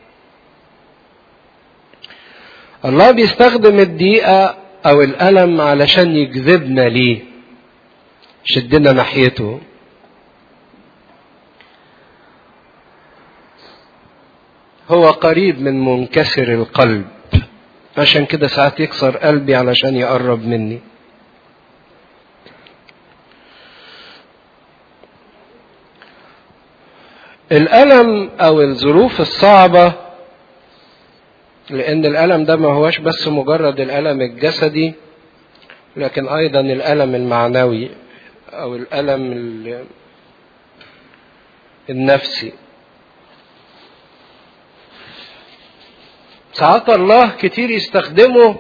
الله بيستخدم الضيقة أو الألم علشان يجذبنا ليه شدنا ناحيته هو قريب من منكسر القلب عشان كده ساعات يكسر قلبي علشان يقرب مني الألم أو الظروف الصعبة لأن الألم ده ما هوش بس مجرد الألم الجسدي لكن أيضا الألم المعنوي أو الألم النفسي ساعات الله كتير يستخدمه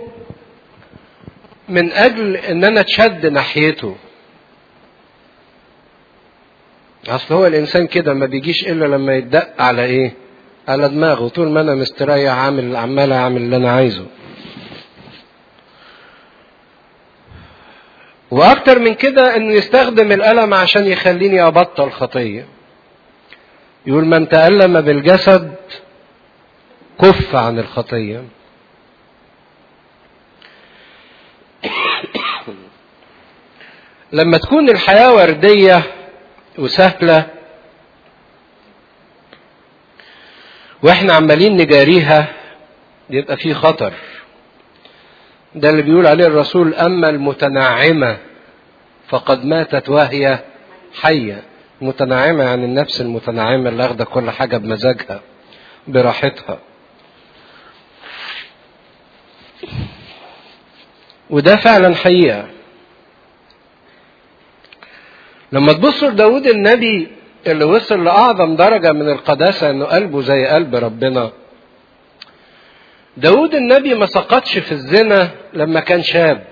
من أجل إن أنا أتشد ناحيته اصل هو الانسان كده ما بيجيش الا لما يتدق على ايه على دماغه طول ما انا مستريح عامل عمال اعمل اللي انا عايزه واكتر من كده انه يستخدم الالم عشان يخليني ابطل خطيه يقول من تألم بالجسد كف عن الخطيه لما تكون الحياه ورديه وسهلة واحنا عمالين نجاريها يبقى في خطر ده اللي بيقول عليه الرسول أما المتنعمة فقد ماتت وهي حية متنعمة يعني النفس المتنعمة اللي واخدة كل حاجة بمزاجها براحتها وده فعلا حقيقة لما تبصوا لداود النبي اللي وصل لأعظم درجة من القداسة إنه قلبه زي قلب ربنا داود النبي ما سقطش في الزنا لما كان شاب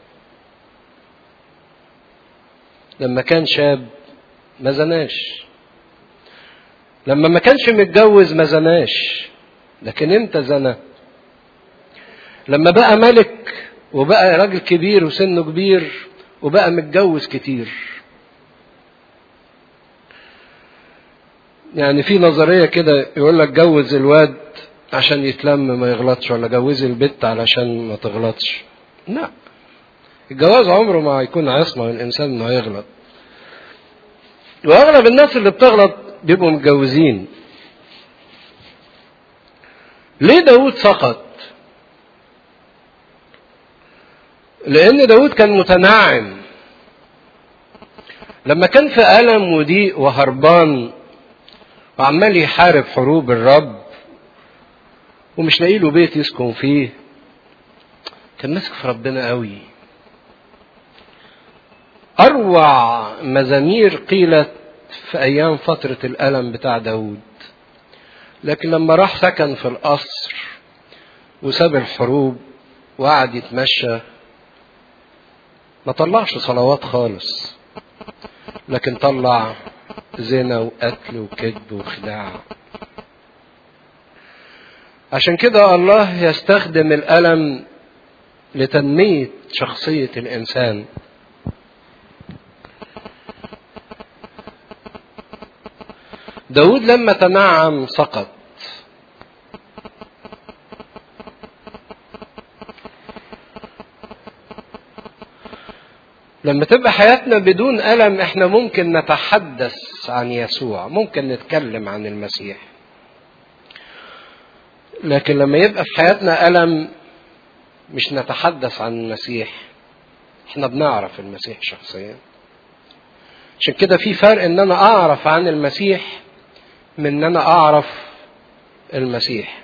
لما كان شاب ما زناش لما ما كانش متجوز ما زناش لكن امتى زنى لما بقى ملك وبقى راجل كبير وسنه كبير وبقى متجوز كتير يعني في نظريه كده يقول لك جوز الواد عشان يتلم ما يغلطش ولا جوزي البت علشان ما تغلطش لا الجواز عمره ما هيكون عصمه من الانسان انه هيغلط واغلب الناس اللي بتغلط بيبقوا متجوزين ليه داود سقط لان داود كان متنعم لما كان في الم وضيق وهربان وعمال يحارب حروب الرب ومش لاقي له بيت يسكن فيه كان ماسك في ربنا قوي اروع مزامير قيلت في ايام فتره الالم بتاع داود لكن لما راح سكن في القصر وساب الحروب وقعد يتمشى ما طلعش صلوات خالص لكن طلع زنا وقتل وكذب وخداع عشان كده الله يستخدم الألم لتنمية شخصية الإنسان داود لما تنعم سقط لما تبقى حياتنا بدون ألم احنا ممكن نتحدث عن يسوع ممكن نتكلم عن المسيح لكن لما يبقى في حياتنا ألم مش نتحدث عن المسيح احنا بنعرف المسيح شخصيا عشان كده في فرق ان انا اعرف عن المسيح من ان انا اعرف المسيح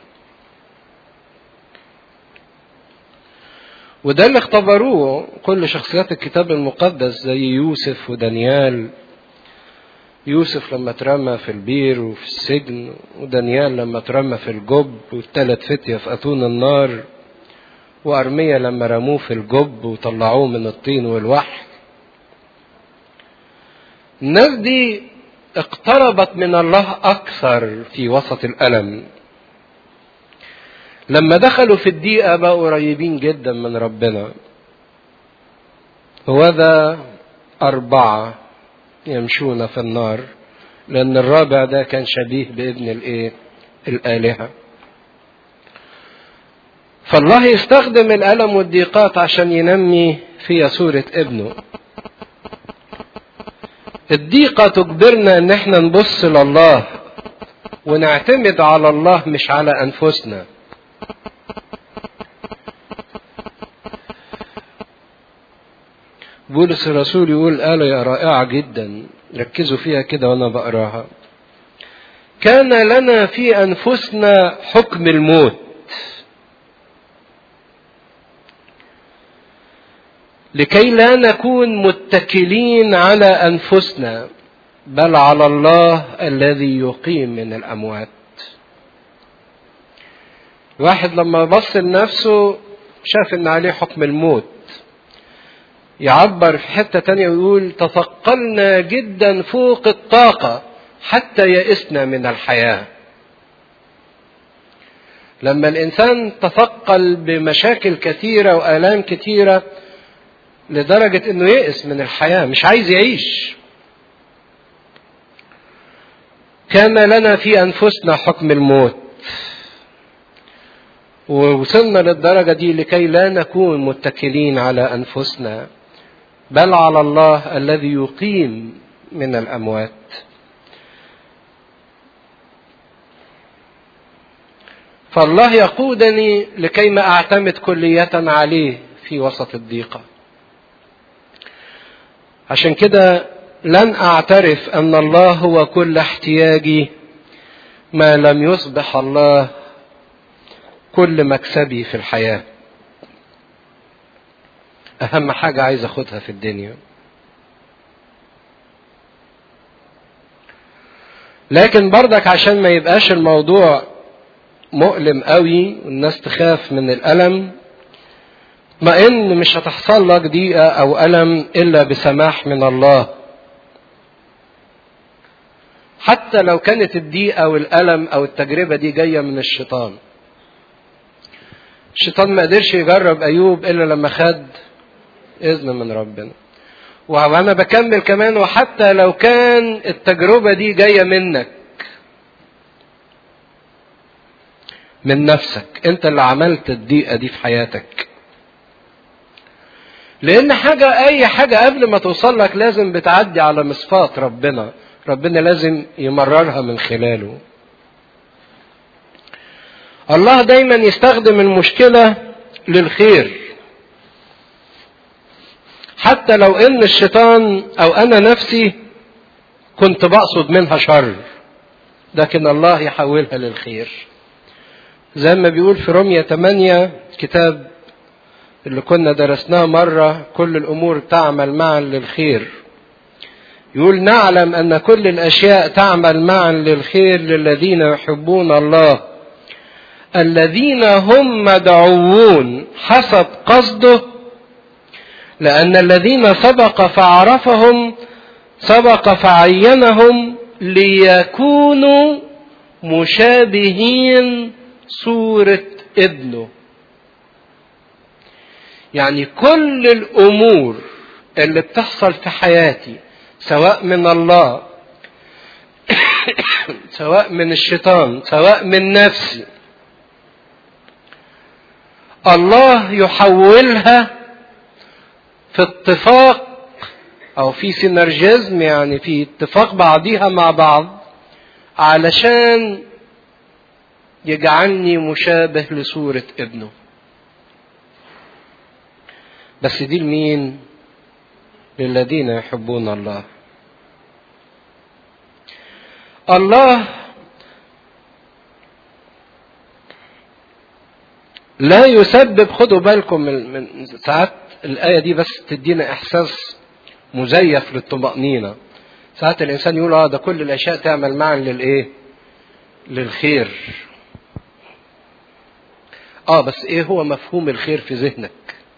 وده اللي اختبروه كل شخصيات الكتاب المقدس زي يوسف ودانيال يوسف لما اترمى في البير وفي السجن ودانيال لما اترمى في الجب والثلاث فتية في أتون النار وأرميا لما رموه في الجب وطلعوه من الطين والوحل الناس دي اقتربت من الله أكثر في وسط الألم لما دخلوا في الضيقة بقوا قريبين جدا من ربنا وذا أربعة يمشون في النار لأن الرابع ده كان شبيه بابن الإيه؟ الآلهة. فالله يستخدم الألم والضيقات عشان ينمي فيها صورة ابنه. الضيقة تجبرنا إن احنا نبص لله ونعتمد على الله مش على أنفسنا. بولس الرسول يقول آية رائعة جدا ركزوا فيها كده وأنا بقراها كان لنا في أنفسنا حكم الموت لكي لا نكون متكلين على أنفسنا بل على الله الذي يقيم من الأموات واحد لما بص لنفسه شاف ان عليه حكم الموت يعبر في حتة تانية ويقول تثقلنا جدا فوق الطاقة حتى يئسنا من الحياة لما الإنسان تثقل بمشاكل كثيرة وآلام كثيرة لدرجة إنه يئس من الحياة مش عايز يعيش كان لنا في أنفسنا حكم الموت ووصلنا للدرجة دي لكي لا نكون متكلين على أنفسنا بل على الله الذي يقيم من الاموات فالله يقودني لكي ما اعتمد كليه عليه في وسط الضيقه عشان كده لن اعترف ان الله هو كل احتياجي ما لم يصبح الله كل مكسبي في الحياه أهم حاجة عايز أخدها في الدنيا لكن بردك عشان ما يبقاش الموضوع مؤلم قوي والناس تخاف من الألم ما إن مش هتحصل لك ضيقة أو ألم إلا بسماح من الله حتى لو كانت الضيقة والألم أو التجربة دي جاية من الشيطان الشيطان ما قدرش يجرب أيوب إلا لما خد إذن من ربنا وأنا بكمل كمان وحتى لو كان التجربة دي جاية منك من نفسك أنت اللي عملت الضيقة دي في حياتك لأن حاجة أي حاجة قبل ما توصل لك لازم بتعدي على مصفات ربنا ربنا لازم يمررها من خلاله الله دايما يستخدم المشكلة للخير حتى لو ان الشيطان او انا نفسي كنت بقصد منها شر لكن الله يحولها للخير زي ما بيقول في رومية 8 كتاب اللي كنا درسناه مرة كل الأمور تعمل معا للخير يقول نعلم أن كل الأشياء تعمل معا للخير للذين يحبون الله الذين هم مدعوون حسب قصده لأن الذين سبق فعرفهم سبق فعينهم ليكونوا مشابهين صورة ابنه يعني كل الأمور اللي بتحصل في حياتي سواء من الله سواء من الشيطان سواء من نفسي الله يحولها في اتفاق او في سينرجيزم يعني في اتفاق بعضيها مع بعض علشان يجعلني مشابه لصورة ابنه بس دي لمين للذين يحبون الله الله لا يسبب خدوا بالكم من, من ساعات الآية دي بس تدينا إحساس مزيف للطمأنينة ساعات الإنسان يقول اه ده كل الأشياء تعمل معا للإيه؟ للخير اه بس ايه هو مفهوم الخير في ذهنك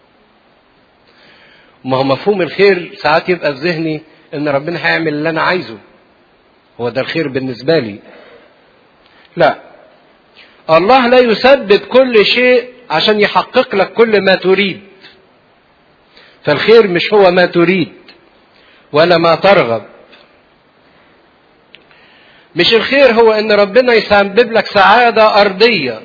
ما هو مفهوم الخير ساعات يبقى في ذهني ان ربنا هيعمل اللي انا عايزه هو ده الخير بالنسبه لي لا الله لا يسبب كل شيء عشان يحقق لك كل ما تريد فالخير مش هو ما تريد ولا ما ترغب مش الخير هو ان ربنا يسبب لك سعادة ارضية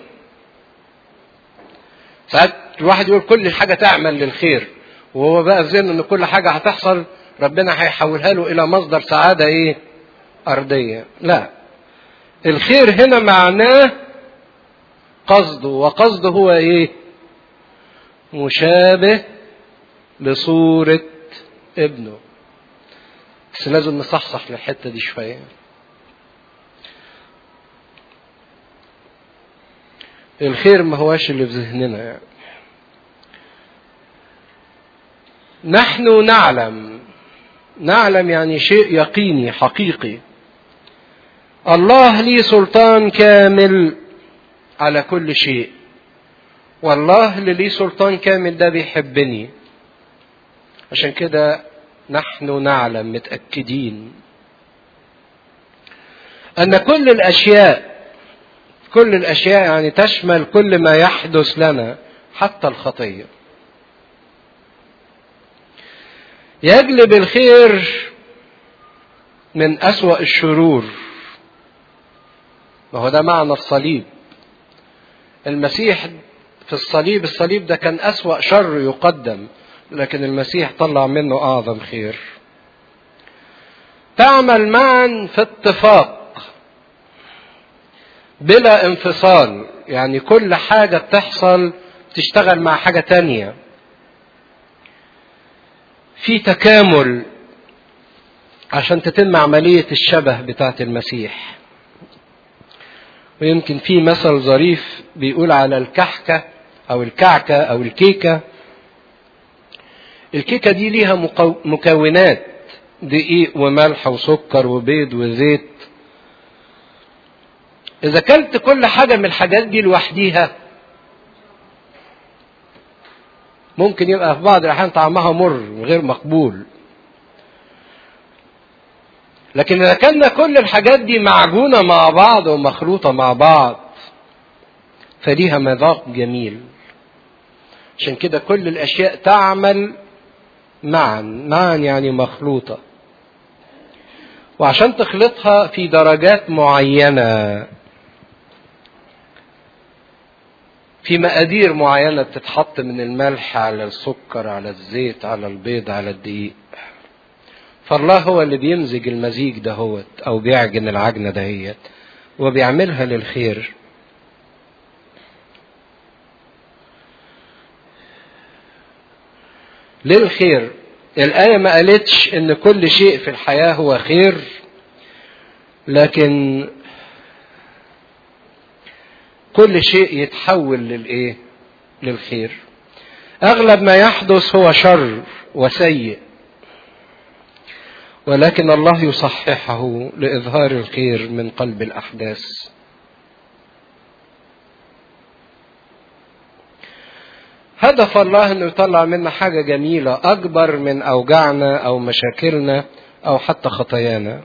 ساعات الواحد يقول كل حاجة تعمل للخير وهو بقى في ذهنه ان كل حاجة هتحصل ربنا هيحولها له الى مصدر سعادة ايه ارضية لا الخير هنا معناه قصده وقصده هو ايه مشابه لصورة ابنه بس لازم نصحصح للحتة دي شوية الخير ما هواش اللي في ذهننا يعني نحن نعلم نعلم يعني شيء يقيني حقيقي الله لي سلطان كامل على كل شيء والله اللي ليه سلطان كامل ده بيحبني عشان كده نحن نعلم متأكدين أن كل الأشياء كل الأشياء يعني تشمل كل ما يحدث لنا حتى الخطية يجلب الخير من أسوأ الشرور ما هو ده معنى الصليب المسيح في الصليب الصليب ده كان أسوأ شر يقدم لكن المسيح طلع منه أعظم خير تعمل معا في اتفاق بلا انفصال يعني كل حاجة بتحصل تشتغل مع حاجة تانية في تكامل عشان تتم عملية الشبه بتاعت المسيح ويمكن في مثل ظريف بيقول على الكحكة أو الكعكة أو الكيكة الكيكة دي ليها مكونات دقيق وملح وسكر وبيض وزيت إذا كلت كل حاجة من الحاجات دي لوحديها ممكن يبقى في بعض الأحيان طعمها مر غير مقبول لكن إذا كنا كل الحاجات دي معجونة مع بعض ومخلوطة مع بعض فليها مذاق جميل عشان كده كل الأشياء تعمل معا معا يعني مخلوطة وعشان تخلطها في درجات معينة في مقادير معينة بتتحط من الملح على السكر على الزيت على البيض على الدقيق فالله هو اللي بيمزج المزيج دهوت او بيعجن العجنة دهيت وبيعملها للخير للخير الآية ما قالتش إن كل شيء في الحياة هو خير لكن كل شيء يتحول للإيه؟ للخير. أغلب ما يحدث هو شر وسيء. ولكن الله يصححه لإظهار الخير من قلب الأحداث. هدف الله انه يطلع منا حاجه جميله اكبر من اوجاعنا او مشاكلنا او حتى خطايانا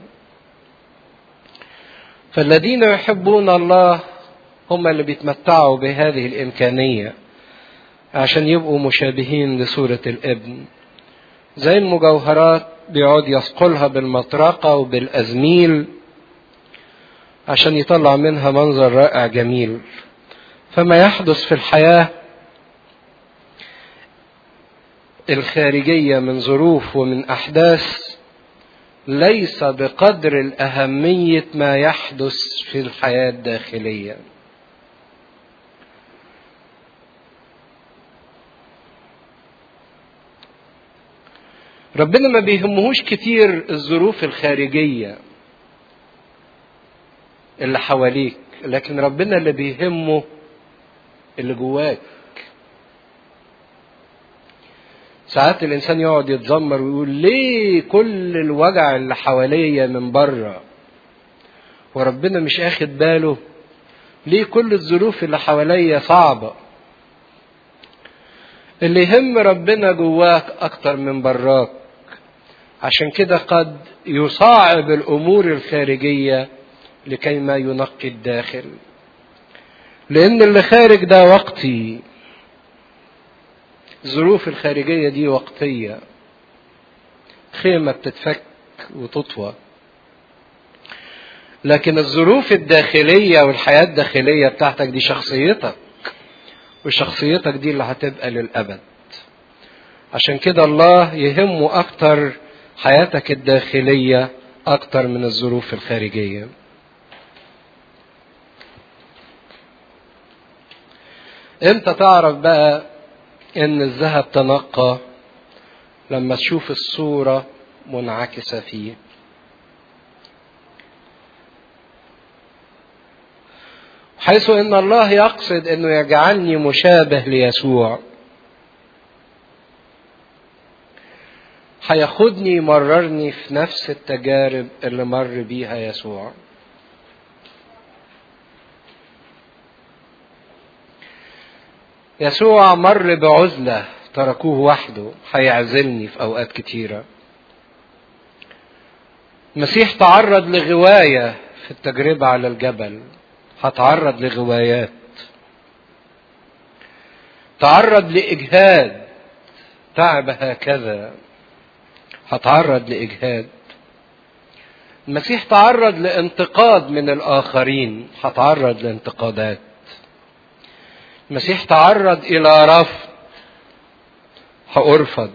فالذين يحبون الله هم اللي بيتمتعوا بهذه الامكانيه عشان يبقوا مشابهين لصوره الابن زي المجوهرات بيقعد يصقلها بالمطرقه وبالازميل عشان يطلع منها منظر رائع جميل فما يحدث في الحياه الخارجيه من ظروف ومن احداث ليس بقدر الاهميه ما يحدث في الحياه الداخليه ربنا ما بيهمهوش كتير الظروف الخارجيه اللي حواليك لكن ربنا اللي بيهمه اللي جواك ساعات الانسان يقعد يتذمر ويقول ليه كل الوجع اللي حواليا من بره وربنا مش اخد باله ليه كل الظروف اللي حواليا صعبه اللي يهم ربنا جواك اكتر من براك عشان كده قد يصعب الامور الخارجيه لكي ما ينقي الداخل لان اللي خارج ده وقتي الظروف الخارجية دي وقتية خيمة بتتفك وتطوى لكن الظروف الداخلية والحياة الداخلية بتاعتك دي شخصيتك وشخصيتك دي اللي هتبقى للأبد عشان كده الله يهمه أكتر حياتك الداخلية أكتر من الظروف الخارجية امتى تعرف بقى ان الذهب تنقى لما تشوف الصورة منعكسة فيه حيث ان الله يقصد انه يجعلني مشابه ليسوع هياخدني يمررني في نفس التجارب اللي مر بيها يسوع يسوع مر بعزلة تركوه وحده هيعزلني في أوقات كتيرة المسيح تعرض لغواية في التجربة على الجبل هتعرض لغوايات تعرض لإجهاد تعب هكذا هتعرض لإجهاد المسيح تعرض لانتقاد من الآخرين هتعرض لانتقادات المسيح تعرض إلى رفض هأرفض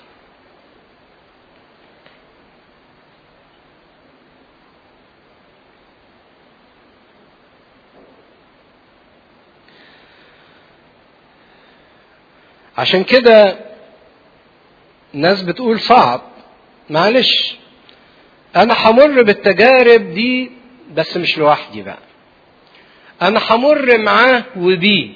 عشان كده الناس بتقول صعب معلش انا همر بالتجارب دي بس مش لوحدي بقى انا همر معاه وبيه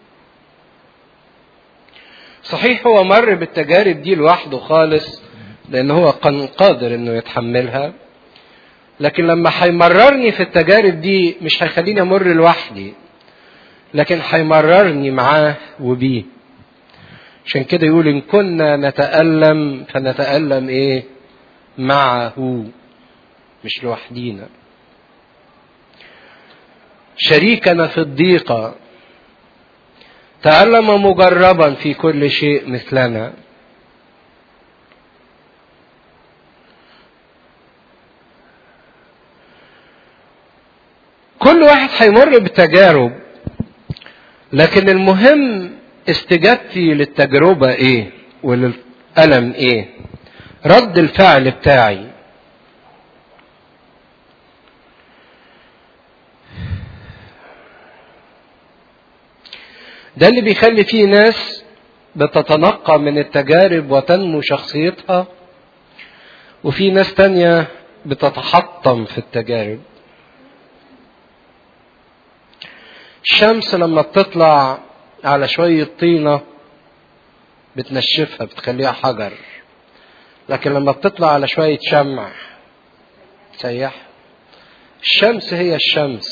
صحيح هو مر بالتجارب دي لوحده خالص لان هو كان قادر انه يتحملها لكن لما هيمررني في التجارب دي مش هيخليني امر لوحدي لكن هيمررني معاه وبيه عشان كده يقول ان كنا نتألم فنتألم ايه معه مش لوحدينا شريكنا في الضيقة تألم مجربا في كل شيء مثلنا كل واحد هيمر بتجارب لكن المهم استجابتي للتجربة ايه وللألم ايه رد الفعل بتاعي ده اللي بيخلي فيه ناس بتتنقى من التجارب وتنمو شخصيتها وفي ناس تانية بتتحطم في التجارب الشمس لما بتطلع على شوية طينة بتنشفها بتخليها حجر لكن لما بتطلع على شوية شمع تسيح الشمس هي الشمس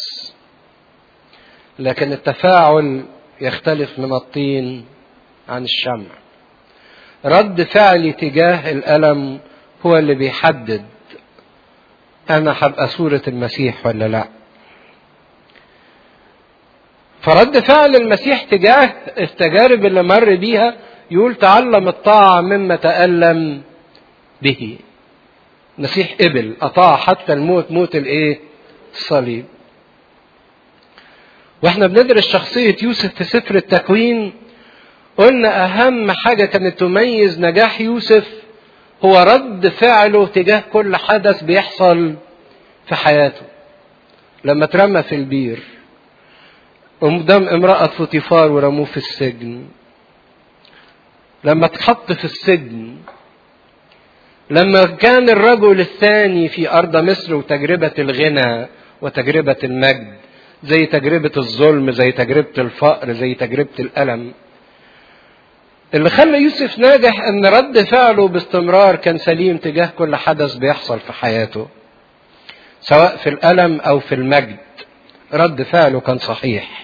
لكن التفاعل يختلف من الطين عن الشمع رد فعلي تجاه الألم هو اللي بيحدد أنا هبقى صورة المسيح ولا لأ فرد فعل المسيح تجاه التجارب اللي مر بيها يقول تعلم الطاعة مما تألم به المسيح قبل أطاع حتى الموت موت الايه الصليب واحنا بندرس شخصية يوسف في سفر التكوين قلنا أهم حاجة كانت تميز نجاح يوسف هو رد فعله تجاه كل حدث بيحصل في حياته لما اترمى في البير قدام امرأة فوتيفار ورموه في السجن لما اتحط في السجن لما كان الرجل الثاني في أرض مصر وتجربة الغنى وتجربة المجد زي تجربة الظلم زي تجربة الفقر زي تجربة الألم اللي خلى يوسف ناجح ان رد فعله باستمرار كان سليم تجاه كل حدث بيحصل في حياته سواء في الألم أو في المجد رد فعله كان صحيح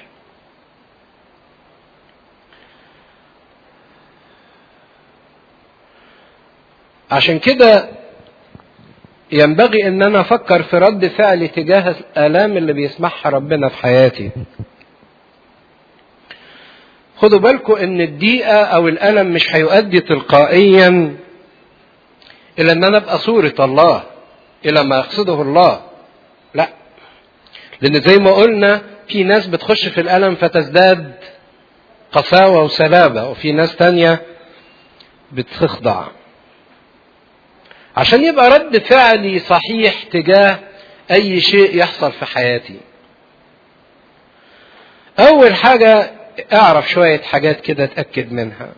عشان كده ينبغي ان انا افكر في رد فعلي تجاه الالام اللي بيسمعها ربنا في حياتي خدوا بالكم ان الضيقة او الالم مش هيؤدي تلقائيا الى ان انا ابقى صورة الله الى ما يقصده الله لا لان زي ما قلنا في ناس بتخش في الالم فتزداد قساوة وسلابة وفي ناس تانية بتخضع عشان يبقى رد فعلي صحيح تجاه اي شيء يحصل في حياتي اول حاجة اعرف شوية حاجات كده اتأكد منها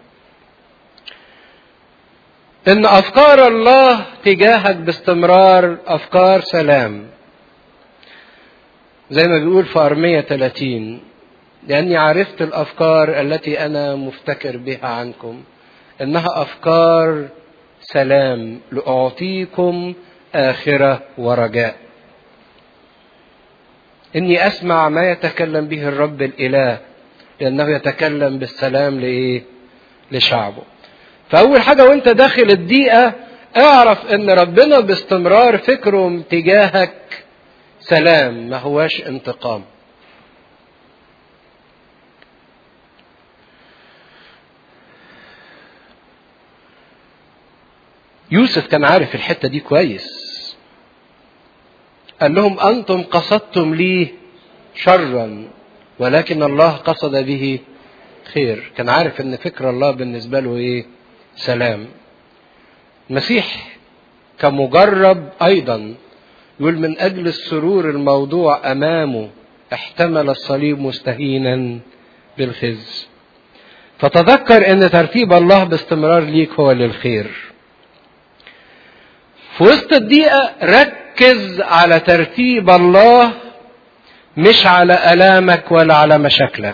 ان افكار الله تجاهك باستمرار افكار سلام زي ما بيقول في ارمية 30 لاني عرفت الافكار التي انا مفتكر بها عنكم انها افكار سلام لاعطيكم اخره ورجاء اني اسمع ما يتكلم به الرب الاله لانه يتكلم بالسلام لايه لشعبه فاول حاجه وانت داخل الضيقه اعرف ان ربنا باستمرار فكره تجاهك سلام ما هواش انتقام يوسف كان عارف الحته دي كويس قال لهم انتم قصدتم لي شرا ولكن الله قصد به خير كان عارف ان فكر الله بالنسبه له ايه سلام المسيح كمجرب ايضا يقول من اجل السرور الموضوع امامه احتمل الصليب مستهينا بالخزي فتذكر ان ترتيب الله باستمرار ليك هو للخير في وسط الضيقه ركز على ترتيب الله مش على الامك ولا على مشاكلك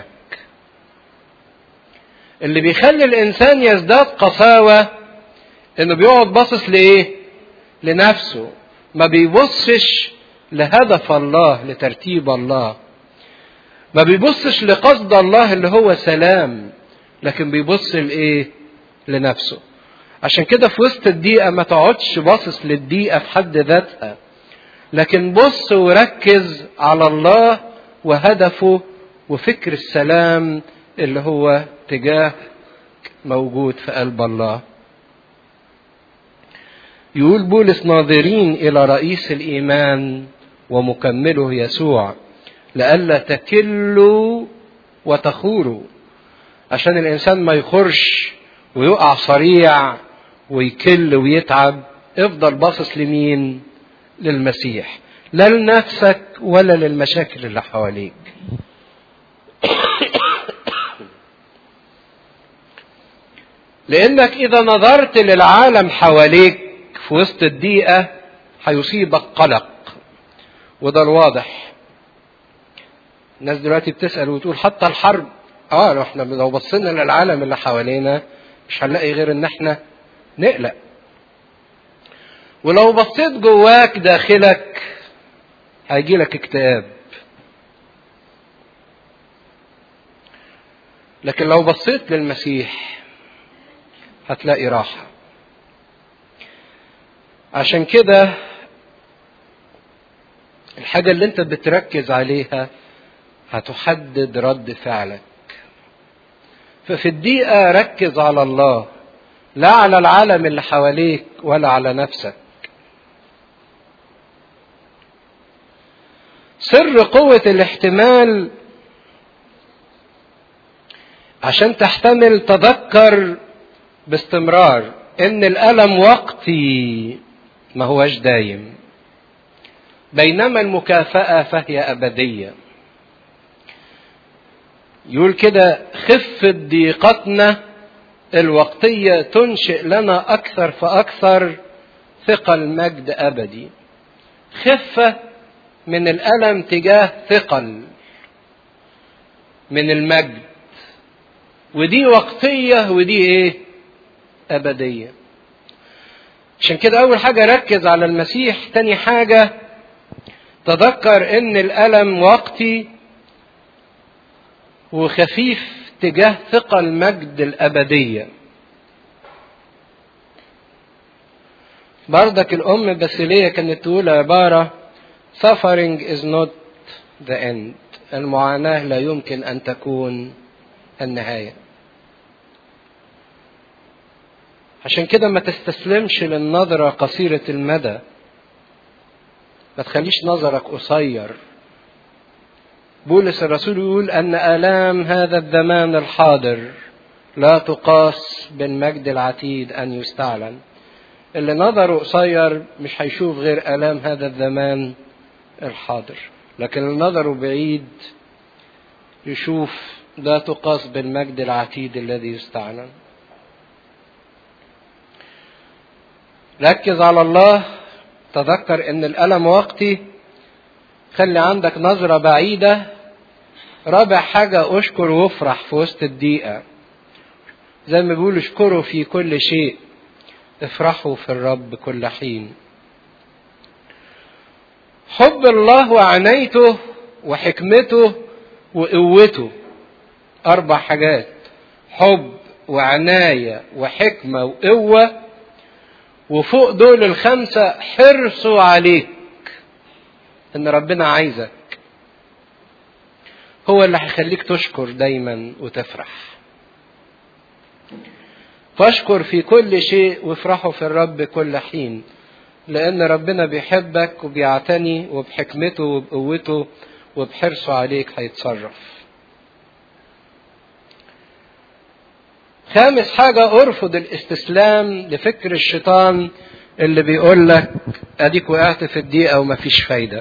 اللي بيخلي الانسان يزداد قساوه انه بيقعد باصص لايه لنفسه ما بيبصش لهدف الله لترتيب الله ما بيبصش لقصد الله اللي هو سلام لكن بيبص لايه لنفسه عشان كده في وسط الدقيقه ما تقعدش باصص للدقيقه في حد ذاتها لكن بص وركز على الله وهدفه وفكر السلام اللي هو تجاه موجود في قلب الله يقول بولس ناظرين الى رئيس الايمان ومكمله يسوع لئلا تكلوا وتخوروا عشان الانسان ما يخرش ويقع صريع ويكل ويتعب افضل باصص لمين للمسيح لا لنفسك ولا للمشاكل اللي حواليك لانك اذا نظرت للعالم حواليك في وسط الضيقه هيصيبك قلق وده الواضح الناس دلوقتي بتسال وتقول حتى الحرب اه احنا لو بصينا للعالم اللي حوالينا مش هنلاقي غير ان احنا نقلق ولو بصيت جواك داخلك هيجي لك اكتئاب لكن لو بصيت للمسيح هتلاقي راحه عشان كده الحاجه اللي انت بتركز عليها هتحدد رد فعلك ففي الدقيقه ركز على الله لا على العالم اللي حواليك ولا على نفسك سر قوة الاحتمال عشان تحتمل تذكر باستمرار ان الألم وقتي ما هوش دايم بينما المكافأة فهي أبدية يقول كده خفة ضيقتنا الوقتية تنشئ لنا أكثر فأكثر ثقل مجد أبدي خفة من الألم تجاه ثقل من المجد ودي وقتية ودي إيه أبدية عشان كده أول حاجة ركز على المسيح تاني حاجة تذكر إن الألم وقتي وخفيف تجاه ثقل مجد الأبدية بردك الأم باسيلية كانت تقول عبارة suffering is not the end المعاناة لا يمكن أن تكون النهاية عشان كده ما تستسلمش للنظرة قصيرة المدى ما تخليش نظرك قصير بولس الرسول يقول أن آلام هذا الزمان الحاضر لا تقاس بالمجد العتيد أن يستعلن اللي نظره قصير مش هيشوف غير آلام هذا الزمان الحاضر لكن اللي نظره بعيد يشوف لا تقاس بالمجد العتيد الذي يستعلن ركز على الله تذكر ان الالم وقتي خلي عندك نظرة بعيدة رابع حاجة اشكر وافرح في وسط الدقيقة زي ما بيقولوا اشكروا في كل شيء افرحوا في الرب كل حين حب الله وعنايته وحكمته وقوته اربع حاجات حب وعناية وحكمة وقوة وفوق دول الخمسة حرصوا عليك ان ربنا عايزك هو اللي هيخليك تشكر دايما وتفرح فاشكر في كل شيء وافرحوا في الرب كل حين لان ربنا بيحبك وبيعتني وبحكمته وبقوته وبحرصه عليك هيتصرف خامس حاجة ارفض الاستسلام لفكر الشيطان اللي بيقول لك اديك وقعت في الدقيقة ومفيش فايدة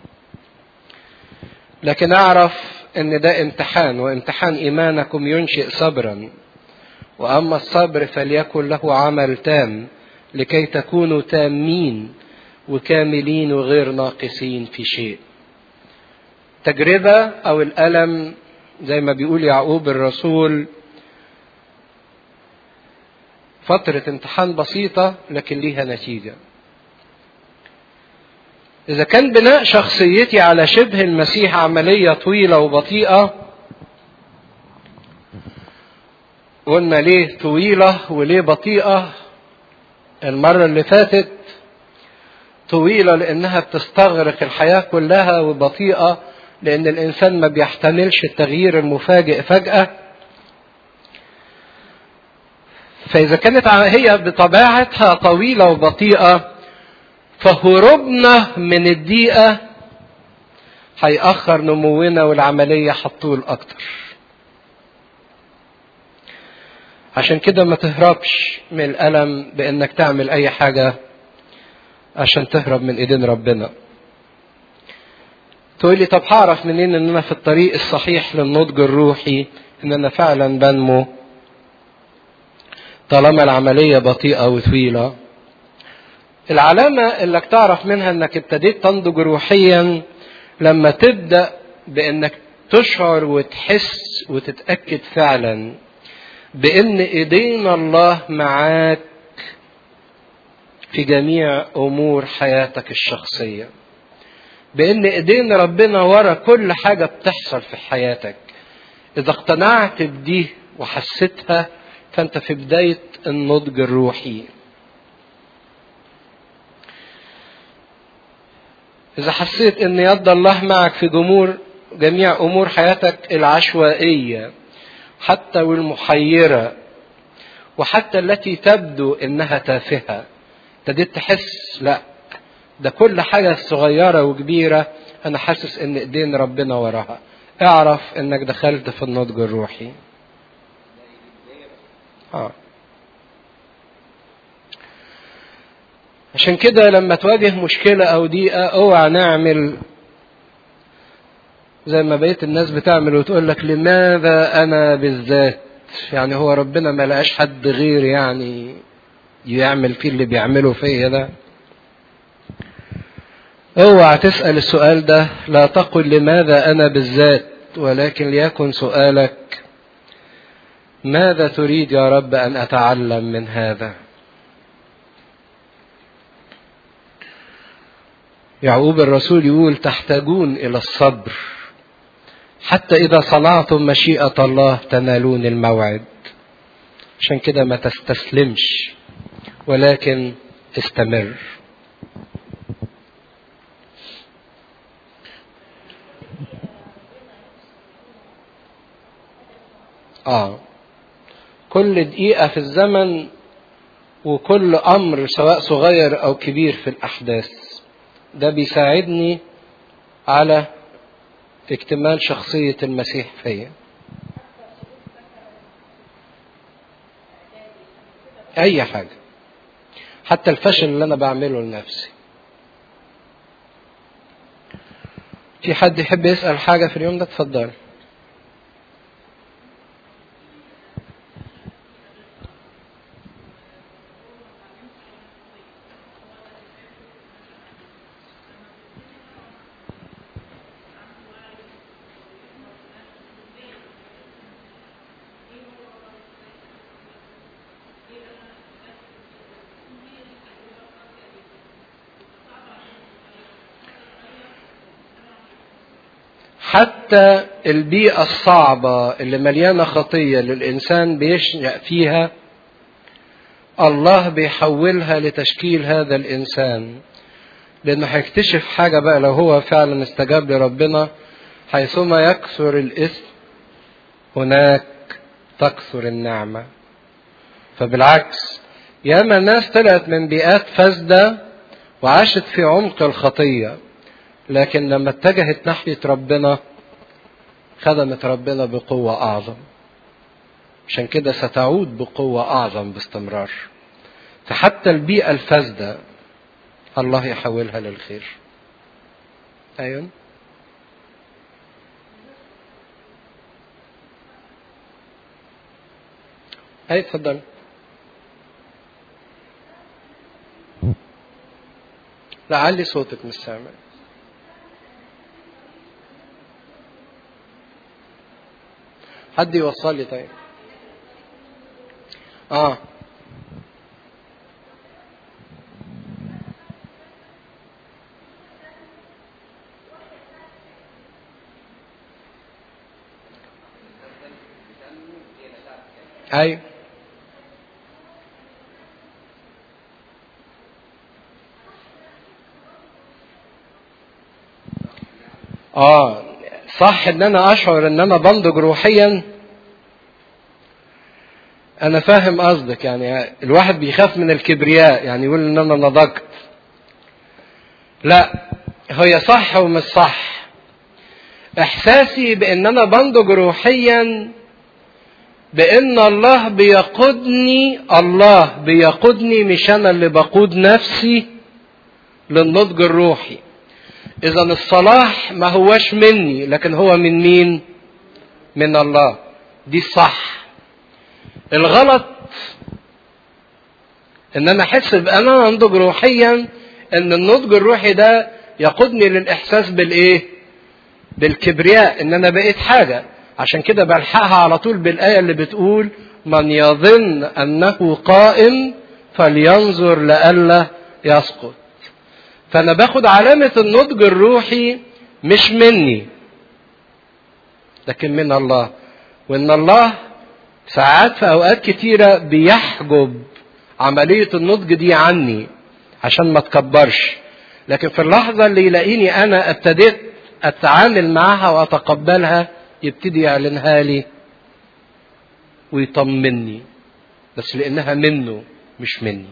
لكن اعرف ان ده امتحان وامتحان ايمانكم ينشئ صبرا واما الصبر فليكن له عمل تام لكي تكونوا تامين وكاملين وغير ناقصين في شيء تجربة او الالم زي ما بيقول يعقوب الرسول فترة امتحان بسيطة لكن ليها نتيجة. إذا كان بناء شخصيتي على شبه المسيح عملية طويلة وبطيئة قلنا ليه طويلة وليه بطيئة المرة اللي فاتت طويلة لأنها بتستغرق الحياة كلها وبطيئة لأن الإنسان ما بيحتملش التغيير المفاجئ فجأة فإذا كانت هي بطبيعتها طويلة وبطيئة فهروبنا من الدقيقة هيأخر نمونا والعملية هتطول أكتر. عشان كده ما تهربش من الألم بإنك تعمل أي حاجة عشان تهرب من إيدين ربنا. تقول لي طب هعرف منين إن أنا في الطريق الصحيح للنضج الروحي إن أنا فعلا بنمو طالما العملية بطيئة وطويلة العلامة اللي تعرف منها انك ابتديت تنضج روحيا لما تبدأ بانك تشعر وتحس وتتأكد فعلا بان ايدين الله معاك في جميع امور حياتك الشخصية بان ايدين ربنا ورا كل حاجة بتحصل في حياتك اذا اقتنعت بدي وحسيتها فانت في بداية النضج الروحي إذا حسيت إن يد الله معك في جمهور جميع أمور حياتك العشوائية حتى والمحيرة وحتى التي تبدو إنها تافهة ابتديت تحس لا ده كل حاجة صغيرة وكبيرة أنا حاسس إن إيدين ربنا وراها اعرف إنك دخلت في النضج الروحي آه. عشان كده لما تواجه مشكلة أو ضيقة اوعى نعمل زي ما بقيت الناس بتعمل وتقول لك لماذا أنا بالذات يعني هو ربنا ما لقاش حد غير يعني يعمل فيه اللي بيعمله فيا ده اوعى تسأل السؤال ده لا تقل لماذا أنا بالذات ولكن ليكن سؤالك ماذا تريد يا رب أن أتعلم من هذا يعقوب الرسول يقول تحتاجون إلى الصبر حتى إذا صنعتم مشيئة الله تنالون الموعد عشان كده ما تستسلمش ولكن استمر اه كل دقيقة في الزمن وكل أمر سواء صغير أو كبير في الأحداث ده بيساعدني على اكتمال شخصية المسيح فيا أي حاجة حتى الفشل اللي أنا بعمله لنفسي في حد يحب يسأل حاجة في اليوم ده اتفضل حتى البيئة الصعبة اللي مليانة خطية للإنسان بيشنق فيها الله بيحولها لتشكيل هذا الإنسان لأنه هيكتشف حاجة بقى لو هو فعلا استجاب لربنا حيثما يكثر الإثم هناك تكثر النعمة فبالعكس ياما ناس طلعت من بيئات فاسدة وعاشت في عمق الخطيه لكن لما اتجهت ناحية ربنا خدمت ربنا بقوة أعظم عشان كده ستعود بقوة أعظم باستمرار فحتى البيئة الفاسدة الله يحولها للخير أيون أي اتفضل لعلي صوتك مش سامع حد يوصل لي طيب اه ايوه اه صح ان انا اشعر ان انا بنضج روحيا انا فاهم قصدك يعني الواحد بيخاف من الكبرياء يعني يقول ان انا نضجت لا هي صح ومش صح احساسي بان انا بنضج روحيا بان الله بيقودني الله بيقودني مش انا اللي بقود نفسي للنضج الروحي اذا الصلاح ما هوش مني لكن هو من مين من الله دي الصح الغلط ان انا احس بانا انضج روحيا ان النضج الروحي ده يقودني للاحساس بالايه بالكبرياء ان انا بقيت حاجه عشان كده بلحقها على طول بالايه اللي بتقول من يظن انه قائم فلينظر لئلا يسقط فانا باخد علامه النضج الروحي مش مني لكن من الله وان الله ساعات في اوقات كتيره بيحجب عمليه النضج دي عني عشان ما تكبرش لكن في اللحظه اللي يلاقيني انا ابتديت اتعامل معاها واتقبلها يبتدي يعلنها لي ويطمني بس لانها منه مش مني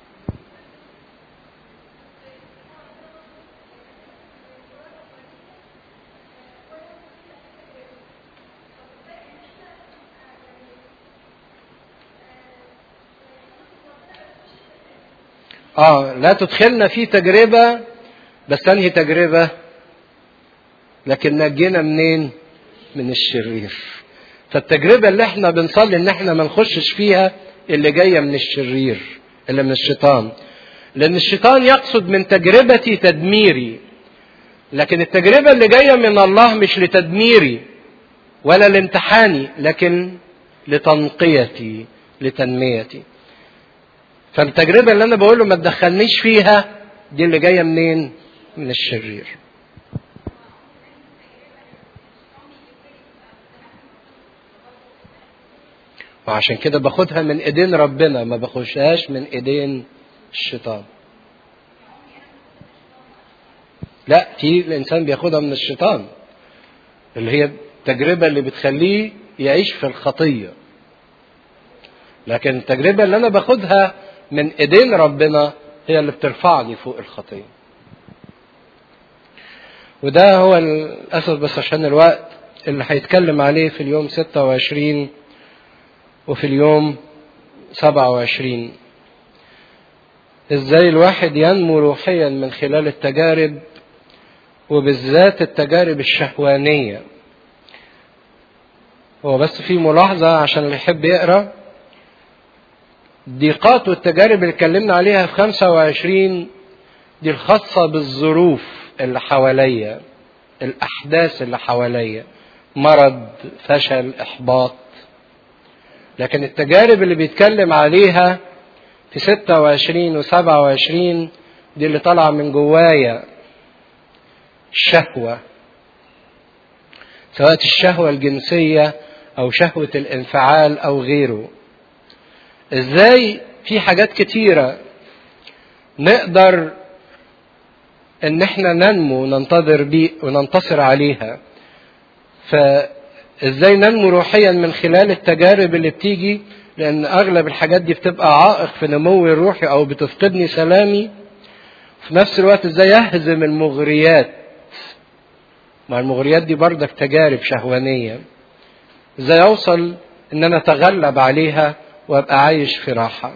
اه لا تدخلنا في تجربة بس انهي تجربة لكن نجينا منين من الشرير فالتجربة اللي احنا بنصلي ان احنا ما نخشش فيها اللي جاية من الشرير اللي من الشيطان لان الشيطان يقصد من تجربتي تدميري لكن التجربة اللي جاية من الله مش لتدميري ولا لامتحاني لكن لتنقيتي لتنميتي فالتجربة اللي أنا بقوله ما تدخلنيش فيها دي اللي جاية منين؟ من الشرير. وعشان كده باخدها من ايدين ربنا ما باخدهاش من ايدين الشيطان. لا في الانسان بياخدها من الشيطان اللي هي التجربة اللي بتخليه يعيش في الخطية لكن التجربة اللي أنا باخدها من إيدين ربنا هي اللي بترفعني فوق الخطية وده هو للأسف بس عشان الوقت اللي هيتكلم عليه في اليوم 26 وفي اليوم 27 ازاي الواحد ينمو روحيا من خلال التجارب وبالذات التجارب الشهوانية هو بس في ملاحظة عشان اللي يحب يقرأ الضيقات والتجارب اللي اتكلمنا عليها في 25 دي الخاصة بالظروف اللي حواليا الأحداث اللي حواليا مرض فشل إحباط لكن التجارب اللي بيتكلم عليها في 26 و 27 دي اللي طالعة من جوايا الشهوة سواء الشهوة الجنسية أو شهوة الانفعال أو غيره ازاي في حاجات كتيرة نقدر ان احنا ننمو وننتظر بيه وننتصر عليها فازاي ننمو روحيا من خلال التجارب اللي بتيجي لان اغلب الحاجات دي بتبقى عائق في نموي الروحي او بتفقدني سلامي في نفس الوقت ازاي اهزم المغريات مع المغريات دي بردك تجارب شهوانية ازاي اوصل ان انا اتغلب عليها وابقى عايش في راحة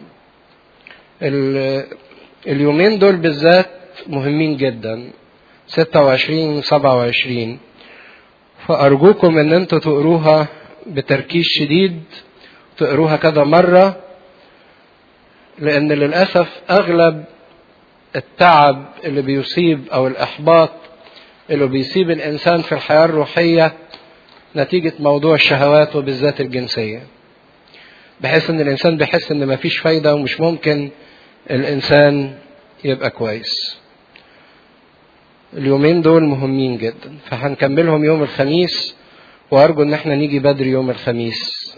اليومين دول بالذات مهمين جدا 26 و 27 فأرجوكم ان انتوا تقروها بتركيز شديد تقروها كذا مرة لأن للأسف أغلب التعب اللي بيصيب أو الإحباط اللي بيصيب الإنسان في الحياة الروحية نتيجة موضوع الشهوات وبالذات الجنسية بحيث ان الانسان بيحس ان مفيش فايده ومش ممكن الانسان يبقى كويس اليومين دول مهمين جدا فهنكملهم يوم الخميس وارجو ان احنا نيجي بدري يوم الخميس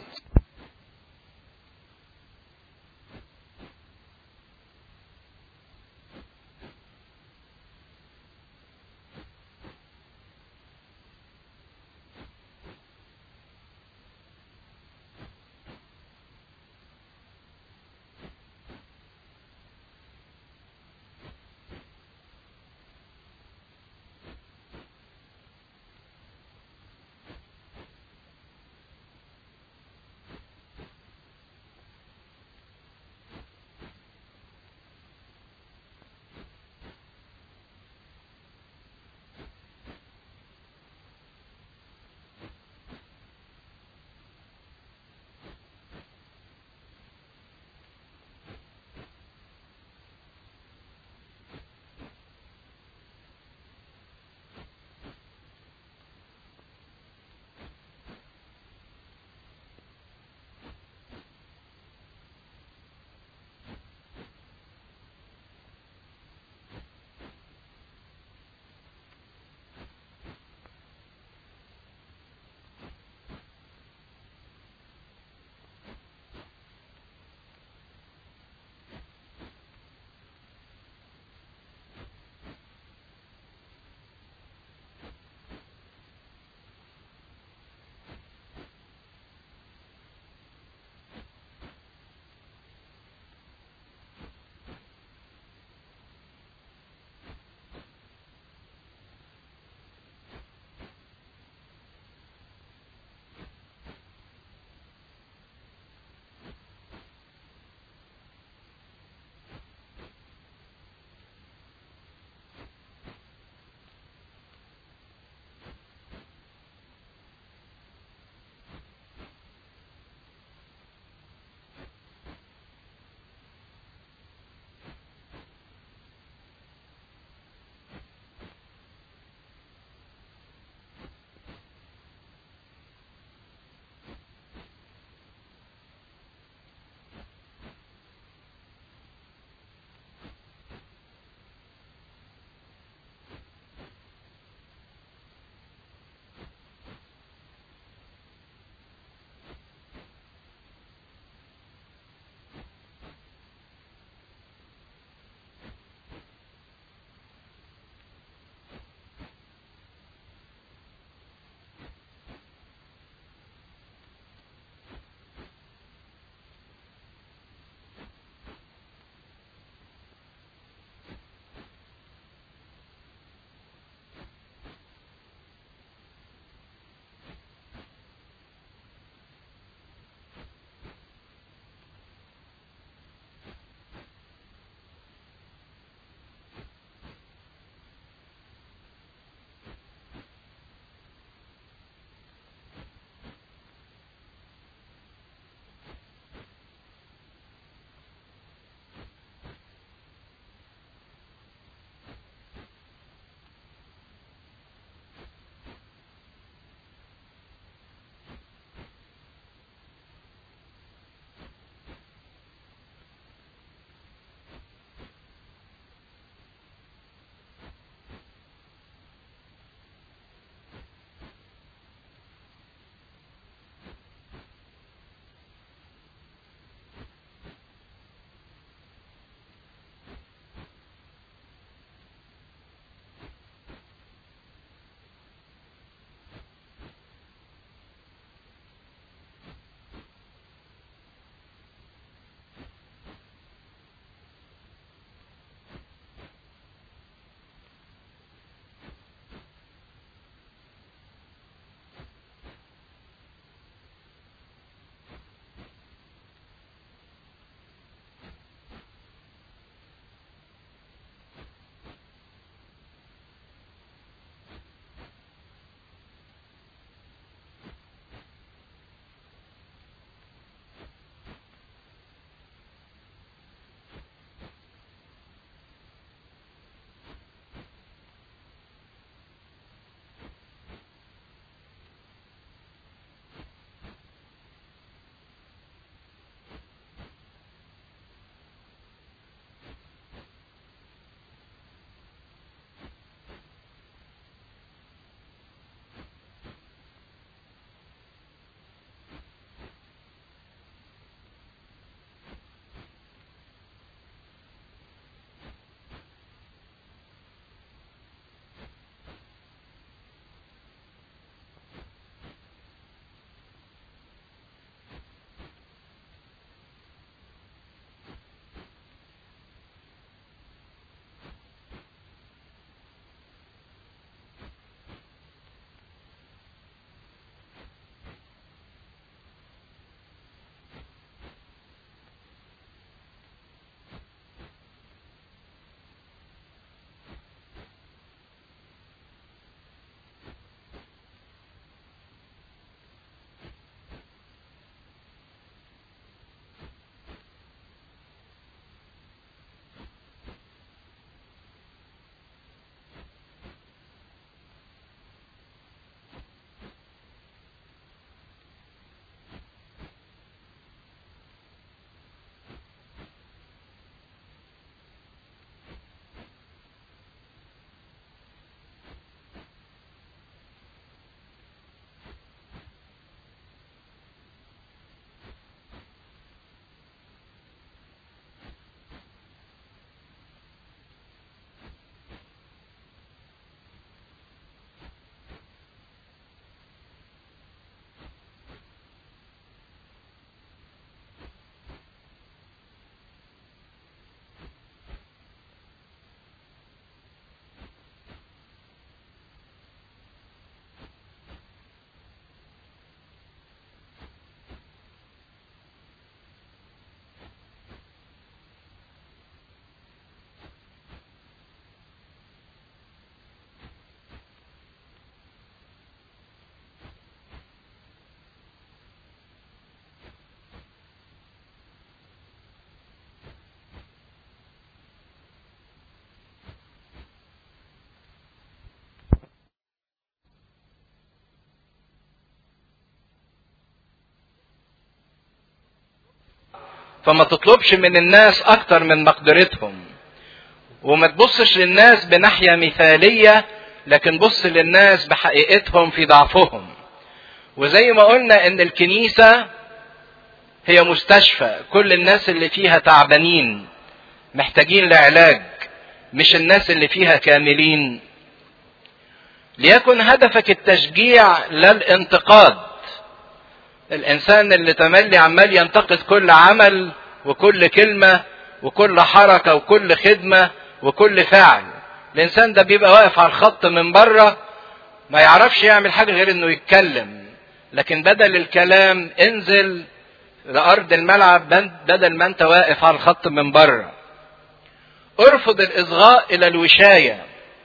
فما تطلبش من الناس اكتر من مقدرتهم وما تبصش للناس بناحية مثالية لكن بص للناس بحقيقتهم في ضعفهم وزي ما قلنا ان الكنيسة هي مستشفى كل الناس اللي فيها تعبانين محتاجين لعلاج مش الناس اللي فيها كاملين ليكن هدفك التشجيع لا الانتقاد الانسان اللي تملي عمال ينتقد كل عمل وكل كلمة وكل حركة وكل خدمة وكل فعل الانسان ده بيبقى واقف على الخط من بره ما يعرفش يعمل حاجة غير انه يتكلم لكن بدل الكلام انزل لارض الملعب بدل ما انت واقف على الخط من بره ارفض الاصغاء الى الوشايه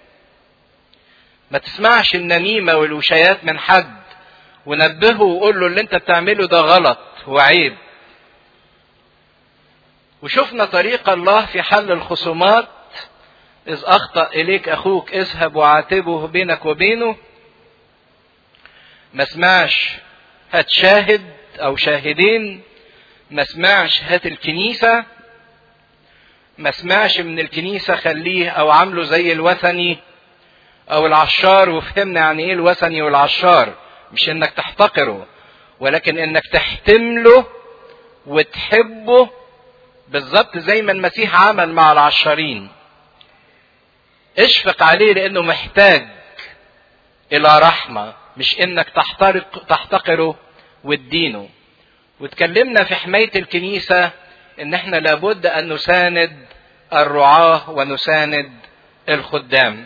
ما تسمعش النميمه والوشايات من حد ونبهه وقول له اللي انت بتعمله ده غلط وعيب وشفنا طريق الله في حل الخصومات إذ أخطأ إليك أخوك اذهب وعاتبه بينك وبينه ما سمعش هات شاهد أو شاهدين ما سمعش هات الكنيسة ما سمعش من الكنيسة خليه أو عامله زي الوثني أو العشار وفهمنا يعني إيه الوثني والعشار مش إنك تحتقره ولكن إنك تحتمله وتحبه بالظبط زي ما المسيح عمل مع العشارين اشفق عليه لانه محتاج الى رحمة مش انك تحترق تحتقره وتدينه واتكلمنا في حماية الكنيسة ان احنا لابد ان نساند الرعاة ونساند الخدام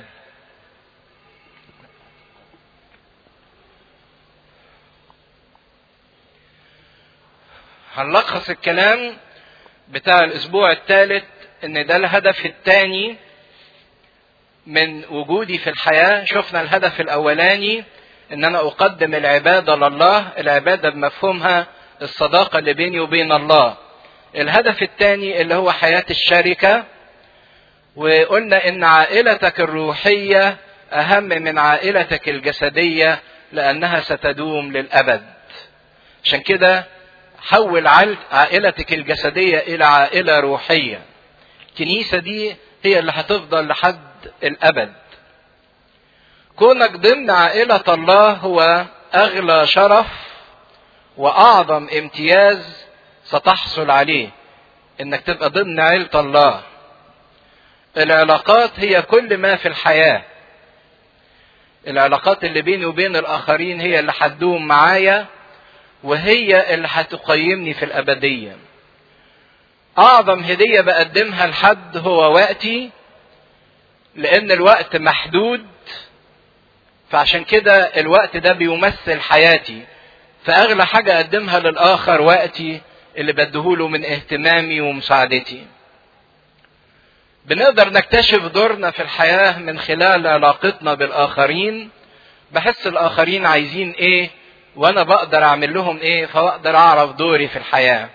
هنلخص الكلام بتاع الاسبوع الثالث ان ده الهدف الثاني من وجودي في الحياة شفنا الهدف الاولاني ان انا اقدم العبادة لله العبادة بمفهومها الصداقة اللي بيني وبين الله الهدف الثاني اللي هو حياة الشركة وقلنا ان عائلتك الروحية اهم من عائلتك الجسدية لانها ستدوم للابد عشان كده حول عائلتك الجسدية الى عائلة روحية الكنيسة دي هي اللي هتفضل لحد الابد كونك ضمن عائلة الله هو اغلى شرف واعظم امتياز ستحصل عليه انك تبقى ضمن عيلة الله العلاقات هي كل ما في الحياة العلاقات اللي بيني وبين الاخرين هي اللي هتدوم معايا وهي اللي هتقيمني في الابدية اعظم هدية بقدمها لحد هو وقتي لان الوقت محدود فعشان كده الوقت ده بيمثل حياتي فاغلى حاجة اقدمها للاخر وقتي اللي بديهوله من اهتمامي ومساعدتي بنقدر نكتشف دورنا في الحياة من خلال علاقتنا بالآخرين بحس الآخرين عايزين إيه وأنا بقدر أعمل لهم إيه فأقدر أعرف دوري في الحياة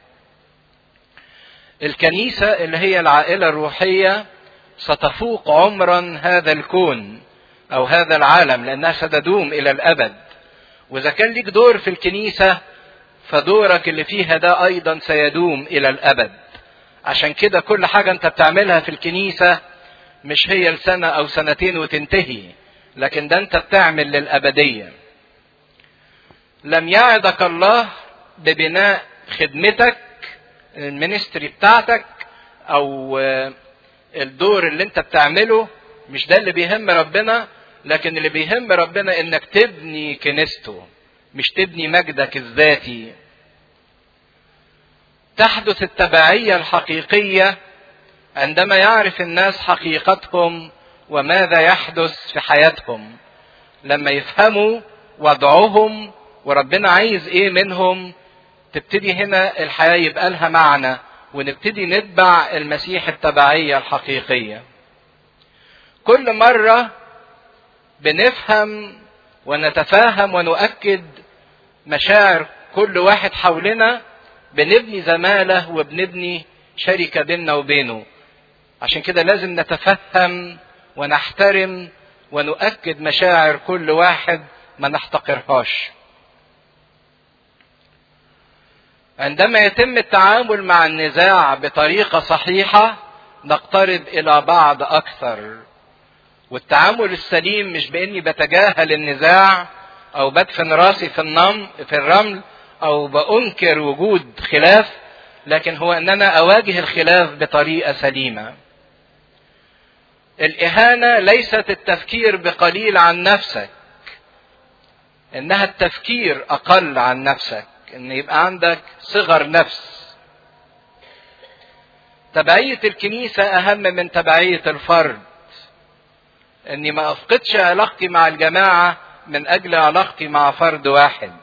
الكنيسة اللي هي العائلة الروحية ستفوق عمرا هذا الكون أو هذا العالم لأنها ستدوم إلى الأبد وإذا كان ليك دور في الكنيسة فدورك اللي فيها ده أيضا سيدوم إلى الأبد عشان كده كل حاجة انت بتعملها في الكنيسة مش هي لسنة او سنتين وتنتهي لكن ده انت بتعمل للأبدية لم يعدك الله ببناء خدمتك المينستري بتاعتك او الدور اللي انت بتعمله مش ده اللي بيهم ربنا لكن اللي بيهم ربنا انك تبني كنيسته مش تبني مجدك الذاتي تحدث التبعية الحقيقية عندما يعرف الناس حقيقتهم وماذا يحدث في حياتهم لما يفهموا وضعهم وربنا عايز ايه منهم تبتدي هنا الحياة يبقى لها معنى ونبتدي نتبع المسيح التبعية الحقيقية كل مرة بنفهم ونتفاهم ونؤكد مشاعر كل واحد حولنا بنبني زمالة وبنبني شركة بيننا وبينه عشان كده لازم نتفهم ونحترم ونؤكد مشاعر كل واحد ما نحتقرهاش عندما يتم التعامل مع النزاع بطريقة صحيحة نقترب إلى بعض أكثر والتعامل السليم مش بإني بتجاهل النزاع أو بدفن راسي في النم في الرمل أو بأنكر وجود خلاف لكن هو أن أنا أواجه الخلاف بطريقة سليمة الإهانة ليست التفكير بقليل عن نفسك إنها التفكير أقل عن نفسك إن يبقى عندك صغر نفس تبعية الكنيسة أهم من تبعية الفرد إني ما أفقدش علاقتي مع الجماعة من أجل علاقتي مع فرد واحد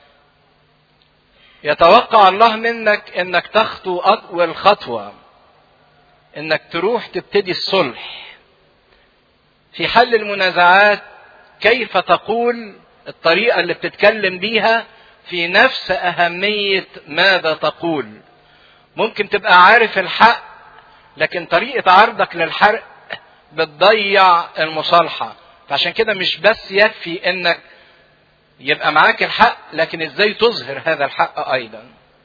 يتوقع الله منك إنك تخطو أطول خطوة إنك تروح تبتدي الصلح في حل المنازعات كيف تقول الطريقة اللي بتتكلم بيها في نفس أهمية ماذا تقول ممكن تبقى عارف الحق لكن طريقة عرضك للحرق بتضيع المصالحة فعشان كده مش بس يكفي انك يبقى معاك الحق لكن ازاي تظهر هذا الحق ايضا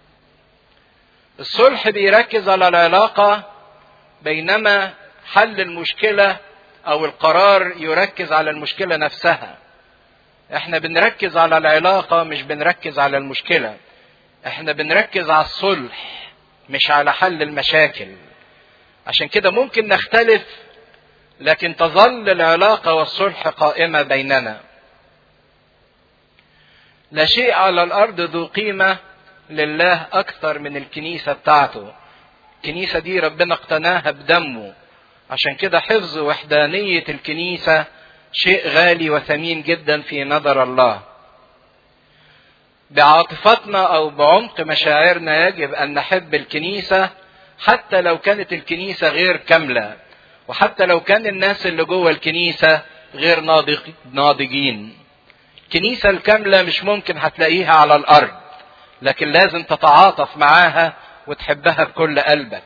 الصلح بيركز على العلاقة بينما حل المشكلة او القرار يركز على المشكلة نفسها احنا بنركز على العلاقة مش بنركز على المشكلة احنا بنركز على الصلح مش على حل المشاكل عشان كده ممكن نختلف لكن تظل العلاقة والصلح قائمة بيننا لا شيء على الأرض ذو قيمة لله أكثر من الكنيسة بتاعته الكنيسة دي ربنا اقتناها بدمه عشان كده حفظ وحدانية الكنيسة شيء غالي وثمين جدا في نظر الله بعاطفتنا او بعمق مشاعرنا يجب ان نحب الكنيسه حتى لو كانت الكنيسه غير كامله وحتى لو كان الناس اللي جوه الكنيسه غير ناضجين الكنيسه الكامله مش ممكن هتلاقيها على الارض لكن لازم تتعاطف معاها وتحبها بكل قلبك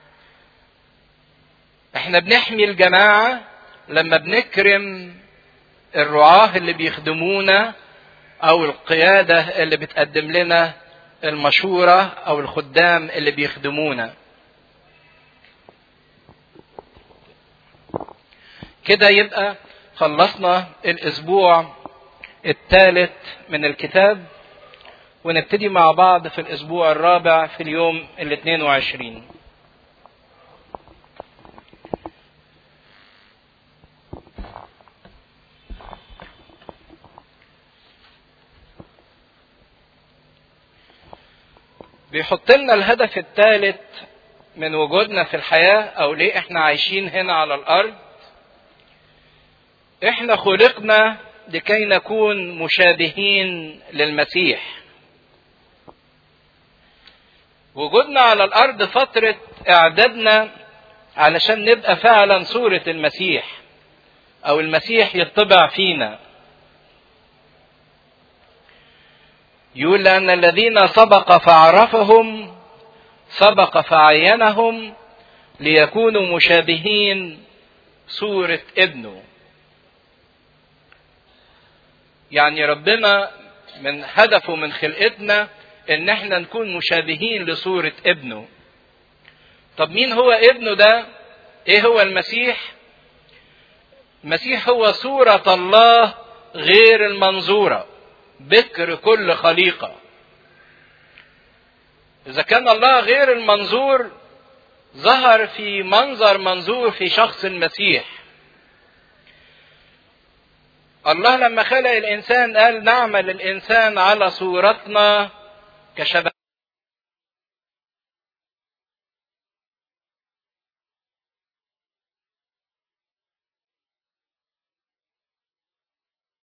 احنا بنحمي الجماعه لما بنكرم الرعاه اللي بيخدمونا او القياده اللي بتقدم لنا المشوره او الخدام اللي بيخدمونا كده يبقى خلصنا الاسبوع الثالث من الكتاب ونبتدي مع بعض في الاسبوع الرابع في اليوم ال 22 بيحط لنا الهدف الثالث من وجودنا في الحياة أو ليه إحنا عايشين هنا على الأرض إحنا خلقنا لكي نكون مشابهين للمسيح وجودنا على الأرض فترة إعدادنا علشان نبقى فعلا صورة المسيح أو المسيح يطبع فينا يقول لأن الذين سبق فعرفهم سبق فعينهم ليكونوا مشابهين صورة ابنه يعني ربنا من هدفه من خلقتنا ان احنا نكون مشابهين لصورة ابنه طب مين هو ابنه ده ايه هو المسيح المسيح هو صورة الله غير المنظوره بكر كل خليقه اذا كان الله غير المنظور ظهر في منظر منظور في شخص المسيح الله لما خلق الانسان قال نعمل الانسان على صورتنا كشبه